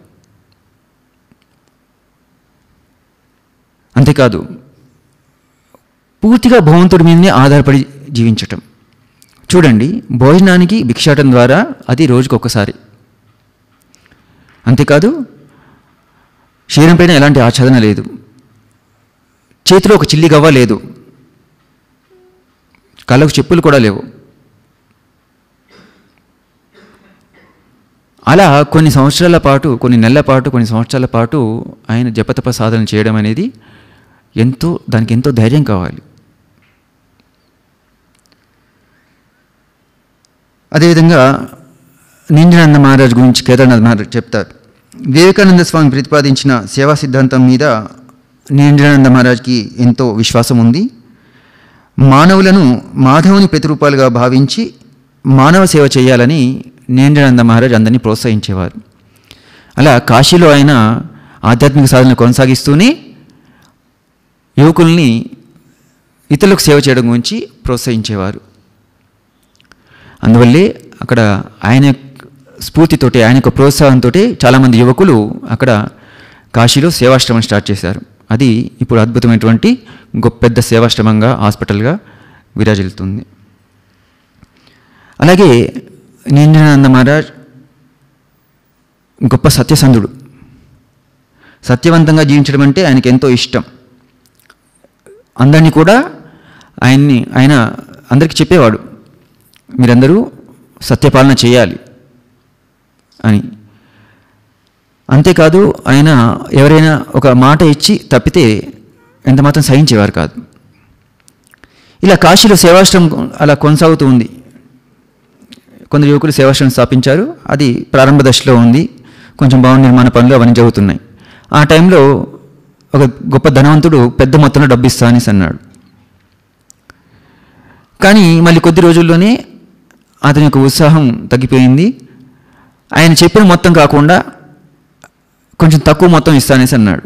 అంతేకాదు పూర్తిగా భగవంతుడి మీదనే ఆధారపడి జీవించటం చూడండి భోజనానికి భిక్షాటం ద్వారా అది రోజుకు ఒక్కసారి అంతేకాదు శరీరం పైన ఎలాంటి ఆచ్ఛాదన లేదు చేతిలో ఒక చిల్లి గవ్వ లేదు కళ్ళకు చెప్పులు కూడా లేవు అలా కొన్ని సంవత్సరాల పాటు కొన్ని నెలల పాటు కొన్ని సంవత్సరాల పాటు ఆయన జపతప సాధన చేయడం అనేది ఎంతో దానికి ఎంతో ధైర్యం కావాలి అదేవిధంగా నింజానంద మహారాజ్ గురించి కేదార్నాథ్ మహారాజ్ చెప్తారు వివేకానంద స్వామి ప్రతిపాదించిన సేవా సిద్ధాంతం మీద నింజానంద మహారాజ్కి ఎంతో విశ్వాసం ఉంది మానవులను మాధవుని ప్రతిరూపాలుగా భావించి మానవ సేవ చేయాలని నింజానంద మహారాజ్ అందరినీ ప్రోత్సహించేవారు అలా కాశీలో ఆయన ఆధ్యాత్మిక సాధన కొనసాగిస్తూనే యువకుల్ని ఇతరులకు సేవ చేయడం గురించి ప్రోత్సహించేవారు అందువల్లే అక్కడ ఆయన స్ఫూర్తితోటి ఆయన యొక్క ప్రోత్సాహంతో చాలామంది యువకులు అక్కడ కాశీలో సేవాశ్రమం స్టార్ట్ చేశారు అది ఇప్పుడు అద్భుతమైనటువంటి గొప్ప పెద్ద సేవాశ్రమంగా హాస్పిటల్గా విరాజిల్లుతుంది అలాగే నీంజనానంద మహారాజ్ గొప్ప సత్యసంధుడు సత్యవంతంగా జీవించడం అంటే ఆయనకి ఎంతో ఇష్టం అందరినీ కూడా ఆయన్ని ఆయన అందరికీ చెప్పేవాడు మీరందరూ సత్యపాలన చేయాలి అని అంతేకాదు ఆయన ఎవరైనా ఒక మాట ఇచ్చి తప్పితే ఎంత మాత్రం సహించేవారు కాదు ఇలా కాశీలో సేవాశ్రమం అలా కొనసాగుతూ ఉంది కొందరు యువకులు సేవాశ్రమం స్థాపించారు అది ప్రారంభ దశలో ఉంది కొంచెం భవన నిర్మాణ పనులు అవన్నీ జరుగుతున్నాయి ఆ టైంలో ఒక గొప్ప ధనవంతుడు పెద్ద మొత్తంలో డబ్బు ఇస్తా అనేసి అన్నాడు కానీ మళ్ళీ కొద్ది రోజుల్లోనే అతని యొక్క ఉత్సాహం తగ్గిపోయింది ఆయన చెప్పిన మొత్తం కాకుండా కొంచెం తక్కువ మొత్తం ఇస్తానేసి అన్నాడు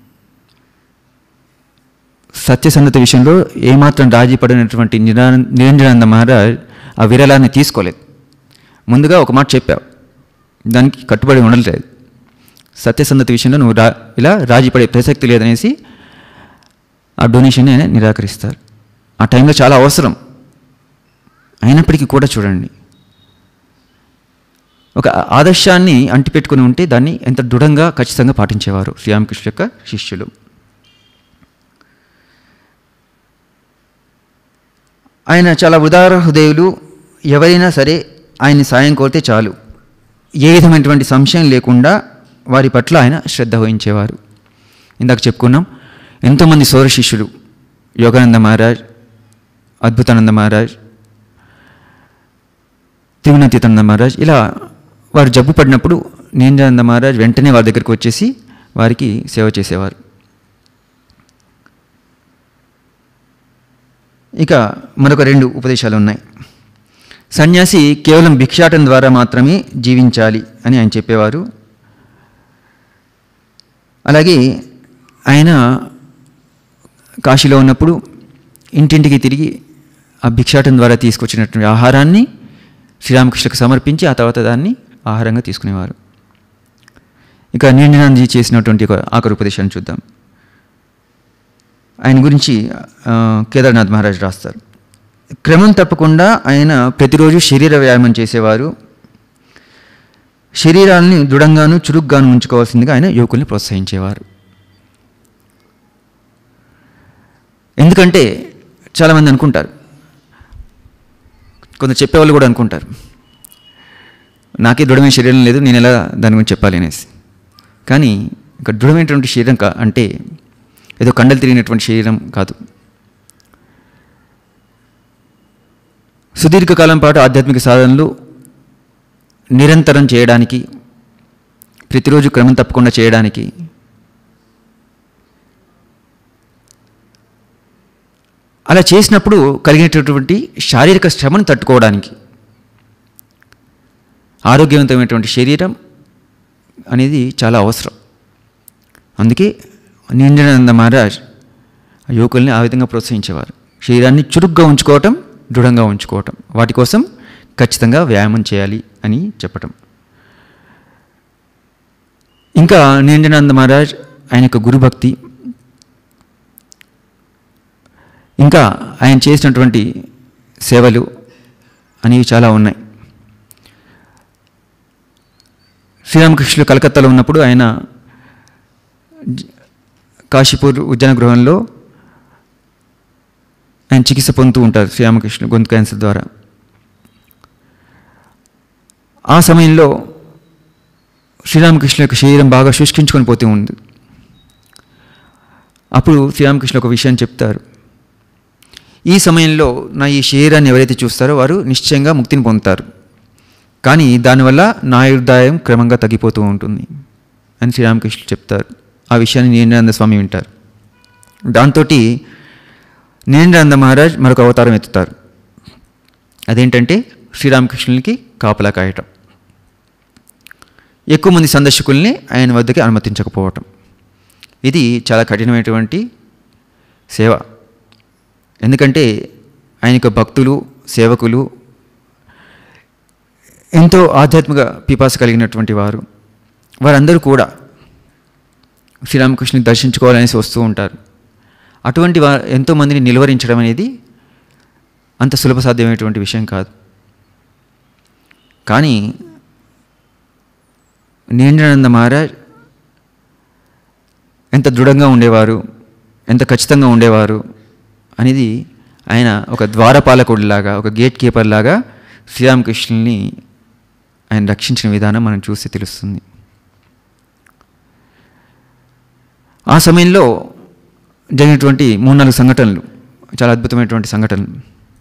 సత్యసంధత విషయంలో ఏమాత్రం రాజీ పడినటువంటి నిరా- నిరంజనానంద మహారాజ్ ఆ విరలాన్ని తీసుకోలేదు ముందుగా ఒక మాట చెప్పావు దానికి కట్టుబడి ఉండలేదు సత్యసంధత విషయంలో నువ్వు రా ఇలా రాజీ పడే ప్రసక్తి లేదనేసి ఆ డొనేషన్ ఆయన నిరాకరిస్తారు ఆ టైంలో చాలా అవసరం అయినప్పటికీ కూడా చూడండి ఒక ఆదర్శాన్ని అంటిపెట్టుకుని ఉంటే దాన్ని ఎంత దృఢంగా ఖచ్చితంగా పాటించేవారు శ్రీరామకృష్ణ యొక్క శిష్యులు ఆయన చాలా ఉదార హృదయులు ఎవరైనా సరే ఆయన్ని సాయం కోరితే చాలు ఏ విధమైనటువంటి సంశయం లేకుండా వారి పట్ల ఆయన శ్రద్ధ వహించేవారు ఇందాక చెప్పుకున్నాం ఎంతోమంది సౌర శిష్యులు యోగానంద మహారాజ్ అద్భుతానంద మహారాజ్ తిరుమలతీతానంద మహారాజ్ ఇలా వారు జబ్బు పడినప్పుడు నీంజానంద మహారాజ్ వెంటనే వారి దగ్గరికి వచ్చేసి వారికి సేవ చేసేవారు ఇక మరొక రెండు ఉపదేశాలు ఉన్నాయి సన్యాసి కేవలం భిక్షాటం ద్వారా మాత్రమే జీవించాలి అని ఆయన చెప్పేవారు అలాగే ఆయన కాశీలో ఉన్నప్పుడు ఇంటింటికి తిరిగి ఆ భిక్షాటం ద్వారా తీసుకొచ్చినటువంటి ఆహారాన్ని శ్రీరామకృష్ణకు సమర్పించి ఆ తర్వాత దాన్ని ఆహారంగా తీసుకునేవారు ఇక నిండినందజీ చేసినటువంటి ఒక ఆఖరి ఉపదేశాన్ని చూద్దాం ఆయన గురించి ఆ, కేదార్నాథ్ మహారాజ్ రాస్తారు క్రమం తప్పకుండా ఆయన ప్రతిరోజు శరీర వ్యాయామం చేసేవారు శరీరాన్ని దృఢంగాను చురుగ్గాను ఉంచుకోవాల్సిందిగా ఆయన యువకుల్ని ప్రోత్సహించేవారు ఎందుకంటే చాలామంది అనుకుంటారు కొందరు చెప్పేవాళ్ళు కూడా అనుకుంటారు నాకే దృఢమైన శరీరం లేదు నేను ఎలా దాని గురించి చెప్పాలి అనేసి కానీ ఇక దృఢమైనటువంటి శరీరం కా అంటే ఏదో కండలు తిరిగినటువంటి శరీరం కాదు సుదీర్ఘకాలం పాటు ఆధ్యాత్మిక సాధనలు నిరంతరం చేయడానికి ప్రతిరోజు క్రమం తప్పకుండా చేయడానికి అలా చేసినప్పుడు కలిగినటువంటి శారీరక శ్రమను తట్టుకోవడానికి ఆరోగ్యవంతమైనటువంటి శరీరం అనేది చాలా అవసరం అందుకే నింజనానంద మహారాజ్ ఆ యువకుల్ని ఆ విధంగా ప్రోత్సహించేవారు శరీరాన్ని చురుగ్గా ఉంచుకోవటం దృఢంగా ఉంచుకోవటం వాటి కోసం ఖచ్చితంగా వ్యాయామం చేయాలి అని చెప్పటం ఇంకా నింజనానంద మహారాజ్ ఆయన యొక్క గురుభక్తి ఇంకా ఆయన చేసినటువంటి సేవలు అనేవి చాలా ఉన్నాయి శ్రీరామకృష్ణులు కలకత్తాలో ఉన్నప్పుడు ఆయన జ- కాశీపూర్ ఉద్యాన గృహంలో ఆయన చికిత్స పొందుతూ ఉంటారు శ్రీరామకృష్ణుడు గొంతు క్యాన్సర్ ద్వారా ఆ సమయంలో శ్రీరామకృష్ణ యొక్క శరీరం బాగా శుష్కించుకొని పోతూ ఉంది అప్పుడు శ్రీరామకృష్ణ ఒక విషయం చెప్తారు ఈ సమయంలో నా ఈ శరీరాన్ని ఎవరైతే చూస్తారో వారు నిశ్చయంగా ముక్తిని పొందుతారు కానీ దానివల్ల నా ఆయుర్దాయం క్రమంగా తగ్గిపోతూ ఉంటుంది అని శ్రీరామకృష్ణ చెప్తారు ఆ విషయాన్ని నీరేంద్రానంద స్వామి వింటారు దాంతో నీరేంద్రానంద మహారాజ్ మరొక అవతారం ఎత్తుతారు అదేంటంటే శ్రీరామకృష్ణునికి కాపలా కాయటం ఎక్కువ మంది సందర్శకుల్ని ఆయన వద్దకి అనుమతించకపోవటం ఇది చాలా కఠినమైనటువంటి సేవ ఎందుకంటే ఆయన యొక్క భక్తులు సేవకులు ఎంతో ఆధ్యాత్మిక పిపాస కలిగినటువంటి వారు వారందరూ కూడా శ్రీరామకృష్ణుని దర్శించుకోవాలనేసి వస్తూ ఉంటారు అటువంటి వా ఎంతోమందిని నిలువరించడం అనేది అంత సులభ సాధ్యమైనటువంటి విషయం కాదు కానీ నీంద్రానంద మహారాజ్ ఎంత దృఢంగా ఉండేవారు ఎంత ఖచ్చితంగా ఉండేవారు అనేది ఆయన ఒక ద్వారపాలకుడిలాగా ఒక గేట్ కీపర్ లాగా శ్రీరామకృష్ణుల్ని ఆయన రక్షించిన విధానం మనం చూస్తే తెలుస్తుంది ఆ సమయంలో జరిగినటువంటి మూడు నాలుగు సంఘటనలు చాలా అద్భుతమైనటువంటి సంఘటనలు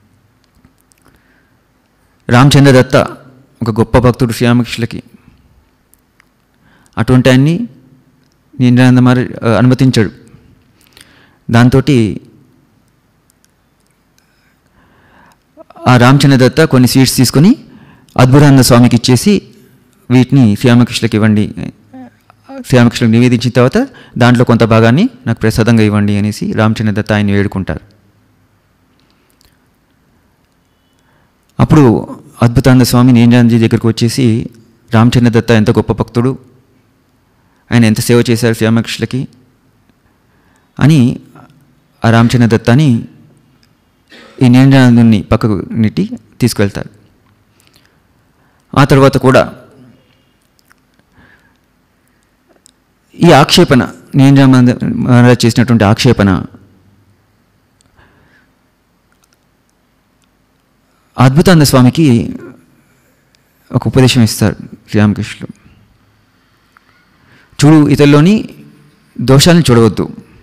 రామచంద్ర దత్త ఒక గొప్ప భక్తుడు శ్రీరామకృష్ణులకి అటువంటి ఆయన్ని నీంద్రానంద మరి అనుమతించాడు దాంతో ఆ రామచంద్ర దత్త కొన్ని సీట్స్ తీసుకొని అద్భుతానంద స్వామికి ఇచ్చేసి వీటిని శ్రీరామకృష్ణకి ఇవ్వండి శ్రీరామకృష్ణులకు నివేదించిన తర్వాత దాంట్లో కొంత భాగాన్ని నాకు ప్రసాదంగా ఇవ్వండి అనేసి రామచంద్ర దత్త ఆయన వేడుకుంటారు అప్పుడు అద్భుతానంద స్వామి నీంజానందజీ దగ్గరికి వచ్చేసి రామచంద్ర దత్త ఎంత గొప్ప భక్తుడు ఆయన ఎంత సేవ చేశారు శ్రీరామకృష్ణులకి అని ఆ రామచంద్ర దత్తాని ఈ నీంజానందుని పక్కకు నెట్టి తీసుకువెళ్తారు ఆ తర్వాత కూడా ఈ ఆక్షేపణ నీంజానంద మహారాజ్ చేసినటువంటి ఆక్షేపణ అద్భుతానంద స్వామికి ఒక ఉపదేశం ఇస్తారు శ్రీరామకృష్ణులు చూడు ఇతరులోని దోషాలను చూడవద్దు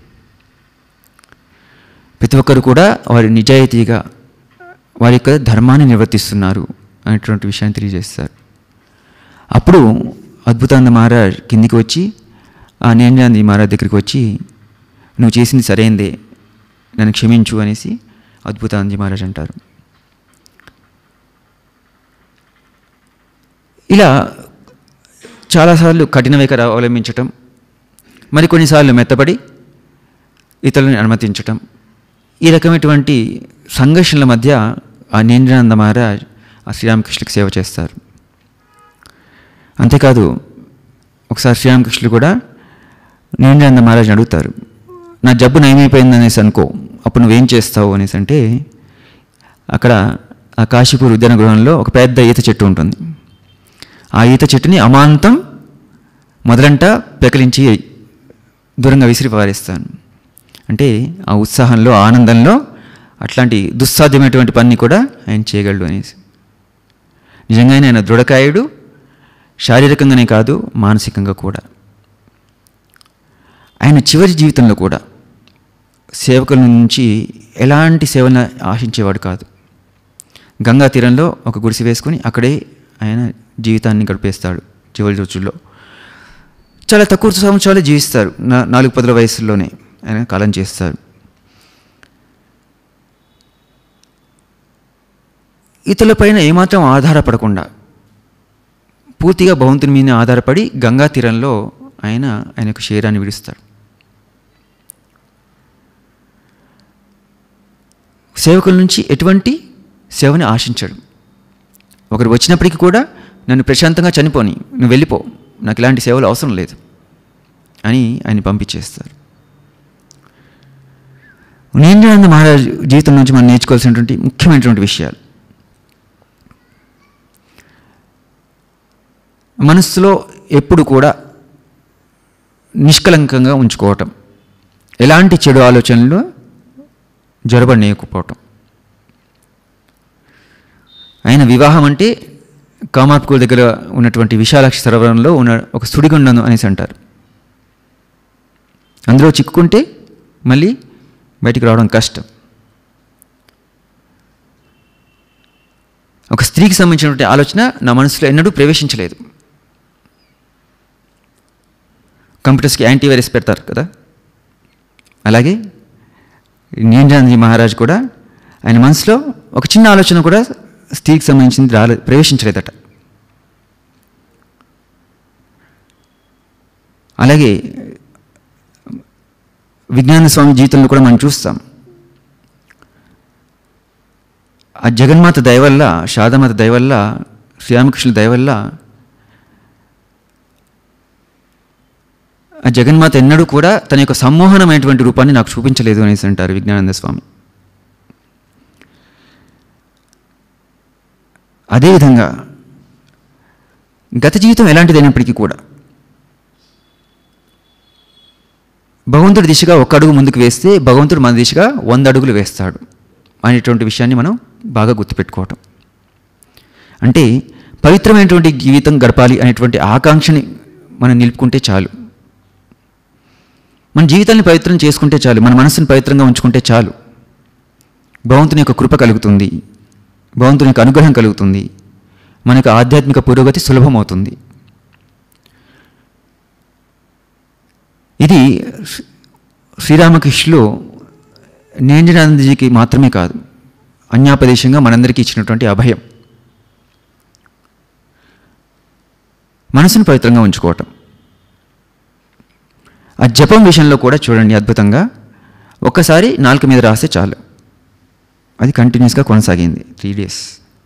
ప్రతి ఒక్కరు కూడా వారి నిజాయితీగా వారి యొక్క ధర్మాన్ని నిర్వర్తిస్తున్నారు అనేటువంటి విషయాన్ని తెలియజేస్తారు అప్పుడు అద్భుతానంద మహారాజ్ కిందికి వచ్చి ఆ నేంజాంది మహారాజ్ దగ్గరికి వచ్చి నువ్వు చేసింది సరైందే నన్ను క్షమించు అనేసి అద్భుతానంది మహారాజ్ అంటారు ఇలా చాలాసార్లు కఠిన వైఖరి అవలంబించటం మరికొన్నిసార్లు మెత్తబడి ఇతరులను అనుమతించటం ఈ రకమైనటువంటి సంఘర్షణల మధ్య ఆ నేంద్రానంద మహారాజ్ ఆ శ్రీరామకృష్ణులకు సేవ చేస్తారు అంతేకాదు ఒకసారి శ్రీరామకృష్ణులు కూడా నేంద్రానంద మహారాజ్ని అడుగుతారు నా జబ్బు నయమైపోయింది అనేసి అనుకో అప్పుడు నువ్వేం చేస్తావు అనేసి అంటే అక్కడ ఆ కాశీపూర్ ఉద్యాన గృహంలో ఒక పెద్ద ఈత చెట్టు ఉంటుంది ఆ ఈత చెట్టుని అమాంతం మొదలంట పెకలించి దూరంగా విసిరి పారేస్తాను అంటే ఆ ఉత్సాహంలో ఆనందంలో అట్లాంటి దుస్సాధ్యమైనటువంటి పని కూడా ఆయన చేయగలడు అనేసి నిజంగానే ఆయన దృఢకాయుడు శారీరకంగానే కాదు మానసికంగా కూడా ఆయన చివరి జీవితంలో కూడా సేవకుల నుంచి ఎలాంటి సేవలను ఆశించేవాడు కాదు గంగా తీరంలో ఒక గుడిసె వేసుకుని అక్కడే ఆయన జీవితాన్ని గడిపేస్తాడు చివరి రోజుల్లో చాలా తక్కువ సంవత్సరాలు జీవిస్తారు నా నాలుగు పదుల వయసులోనే ఆయన కాలం చేస్తారు ఇతరులపైన ఏమాత్రం ఆధారపడకుండా పూర్తిగా భగవంతుని మీద ఆధారపడి గంగా తీరంలో ఆయన ఆయన యొక్క శరీరాన్ని విడుస్తారు సేవకుల నుంచి ఎటువంటి సేవని ఆశించడు ఒకరు వచ్చినప్పటికీ కూడా నన్ను ప్రశాంతంగా చనిపోని నువ్వు వెళ్ళిపో నాకు ఇలాంటి సేవలు అవసరం లేదు అని ఆయన పంపించేస్తారు నీంద్రానంద మహారాజ్ జీవితం నుంచి మనం నేర్చుకోవాల్సినటువంటి ముఖ్యమైనటువంటి విషయాలు మనస్సులో ఎప్పుడు కూడా నిష్కలంకంగా ఉంచుకోవటం ఎలాంటి చెడు ఆలోచనలు జరబడనీయకపోవటం ఆయన వివాహం అంటే కామాత్కూర్ దగ్గర ఉన్నటువంటి విశాలాక్షి సరోవరంలో ఉన్న ఒక సుడిగుండం అనేసి అంటారు అందులో చిక్కుకుంటే మళ్ళీ బయటికి రావడం కష్టం ఒక స్త్రీకి సంబంధించినటువంటి ఆలోచన నా మనసులో ఎన్నడూ ప్రవేశించలేదు కంప్యూటర్స్కి యాంటీవైరస్ పెడతారు కదా అలాగే నీంజానందజీ మహారాజ్ కూడా ఆయన మనసులో ఒక చిన్న ఆలోచన కూడా స్త్రీకి సంబంధించింది రాలే ప్రవేశించలేదట అలాగే విజ్ఞాన స్వామి జీవితంలో కూడా మనం చూస్తాం ఆ జగన్మాత దయ వల్ల శారదామాత దయ వల్ల శ్రీరామకృష్ణుల దయ వల్ల ఆ జగన్మాత ఎన్నడూ కూడా తన యొక్క సమ్మోహనమైనటువంటి రూపాన్ని నాకు చూపించలేదు అనేసి అంటారు విజ్ఞానంద స్వామి అదేవిధంగా గత జీవితం ఎలాంటిదైనప్పటికీ కూడా భగవంతుడి దిశగా ఒక్క అడుగు ముందుకు వేస్తే భగవంతుడు మన దిశగా వంద అడుగులు వేస్తాడు అనేటువంటి విషయాన్ని మనం బాగా గుర్తుపెట్టుకోవటం అంటే పవిత్రమైనటువంటి జీవితం గడపాలి అనేటువంటి ఆకాంక్షని మనం నిలుపుకుంటే చాలు మన జీవితాన్ని పవిత్రం చేసుకుంటే చాలు మన మనసుని పవిత్రంగా ఉంచుకుంటే చాలు భగవంతుని యొక్క కృప కలుగుతుంది భగవంతుని యొక్క అనుగ్రహం కలుగుతుంది మనకు ఆధ్యాత్మిక పురోగతి సులభమవుతుంది ఇది శ్రీ- శ్రీరామకృష్ణులు నేంజనానందజీకి మాత్రమే కాదు అన్యాపదేశంగా మనందరికీ ఇచ్చినటువంటి అభయం మనసును పవిత్రంగా ఉంచుకోవటం ఆ జపం విషయంలో కూడా చూడండి అద్భుతంగా ఒక్కసారి నాలుక మీద రాస్తే చాలు అది కంటిన్యూస్గా కొనసాగింది త్రీ డేస్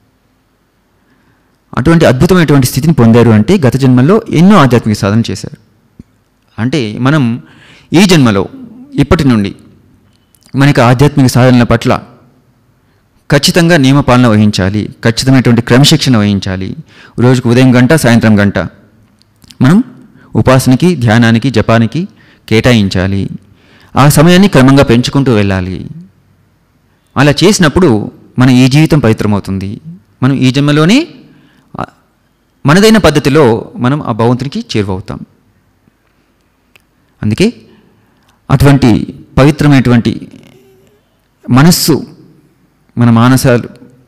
అటువంటి అద్భుతమైనటువంటి స్థితిని పొందారు అంటే గత జన్మలో ఎన్నో ఆధ్యాత్మిక సాధన చేశారు అంటే మనం ఈ జన్మలో ఇప్పటి నుండి మనకి ఆధ్యాత్మిక సాధనల పట్ల ఖచ్చితంగా నియమపాలన వహించాలి ఖచ్చితమైనటువంటి క్రమశిక్షణ వహించాలి రోజుకు ఉదయం గంట సాయంత్రం గంట మనం ఉపాసనకి ధ్యానానికి జపానికి కేటాయించాలి ఆ సమయాన్ని క్రమంగా పెంచుకుంటూ వెళ్ళాలి అలా చేసినప్పుడు మన ఈ జీవితం పవిత్రమవుతుంది మనం ఈ జన్మలోనే ఆ, మనదైన పద్ధతిలో మనం ఆ భగవంతునికి చేరువవుతాం అందుకే అటువంటి పవిత్రమైనటువంటి మనస్సు మన మానసాలు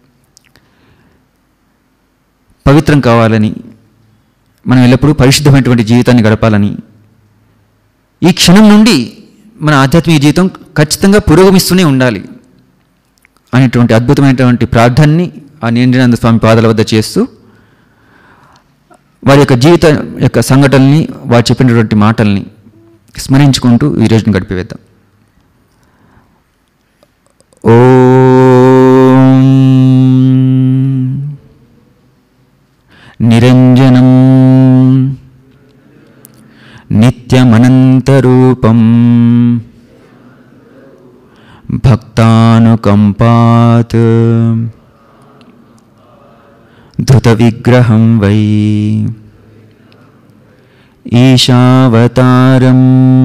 పవిత్రం కావాలని మనం ఎల్లప్పుడూ పరిశుద్ధమైనటువంటి జీవితాన్ని గడపాలని ఈ క్షణం నుండి మన ఆధ్యాత్మిక జీవితం ఖచ్చితంగా పురోగమిస్తూనే ఉండాలి అనేటువంటి అద్భుతమైనటువంటి ప్రార్థనని ఆ నిండినంద స్వామి పాదాల వద్ద చేస్తూ వారి యొక్క జీవిత యొక్క సంఘటనల్ని వారు చెప్పినటువంటి మాటల్ని స్మరించుకుంటూ ఈ రోజును గడిపివేద్దాం ఓం నిరంజనం నిత్యమనంతరూపం భక్తానుకంపాత్ ధృతవిగ్రహం వై ఈశావతారం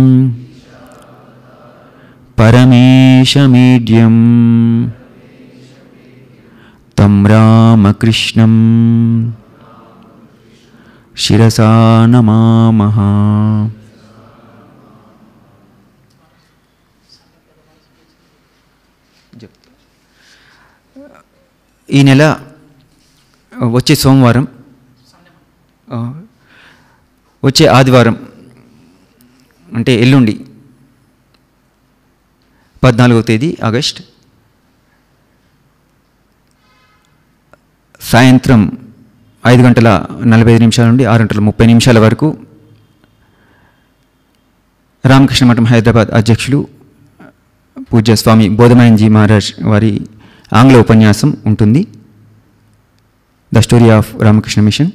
పరమేశమీడ్యం తం రామకృష్ణం శిరసా నమామః ఈ నెల వచ్చే సోమవారం ఆ, వచ్చే ఆదివారం అంటే ఎల్లుండి పద్నాలుగవ తేదీ ఆగస్ట్ సాయంత్రం ఐదు గంటల నలభై ఐదు నిమిషాల నుండి ఆరు గంటల ముప్పై నిమిషాల వరకు రామకృష్ణ మఠం హైదరాబాద్ అధ్యక్షులు పూజ్య స్వామి బోధమాయన్జీ మహారాజ్ వారి ఆంగ్ల ఉపన్యాసం ఉంటుంది the story of Ramakrishna mission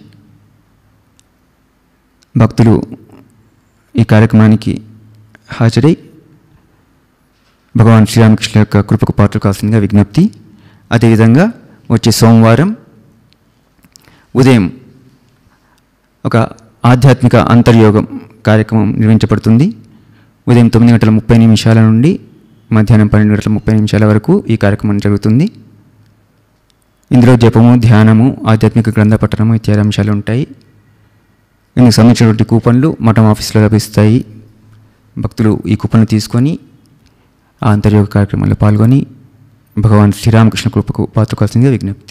భక్తులు ఈ కార్యక్రమానికి హాజరై భగవాన్ శ్రీరామకృష్ణ యొక్క కృపకు పాత్ర కావాల్సిందిగా విజ్ఞప్తి అదేవిధంగా వచ్చే సోమవారం ఉదయం ఒక ఆధ్యాత్మిక అంతర్యోగం కార్యక్రమం నిర్వహించబడుతుంది ఉదయం తొమ్మిది గంటల ముప్పై నిమిషాల నుండి మధ్యాహ్నం పన్నెండు గంటల ముప్పై నిమిషాల వరకు ఈ కార్యక్రమం జరుగుతుంది ఇందులో జపము ధ్యానము ఆధ్యాత్మిక గ్రంథ పఠనము ఇత్యాది అంశాలు ఉంటాయి ఇందుకు సంబంధించినటువంటి కూపన్లు మఠం ఆఫీస్లో లభిస్తాయి భక్తులు ఈ కూపన్లు తీసుకొని ఆ అంతర్యోగ కార్యక్రమంలో పాల్గొని భగవాన్ శ్రీరామకృష్ణ కృపకు పాత్ర కావాల్సిందిగా విజ్ఞప్తి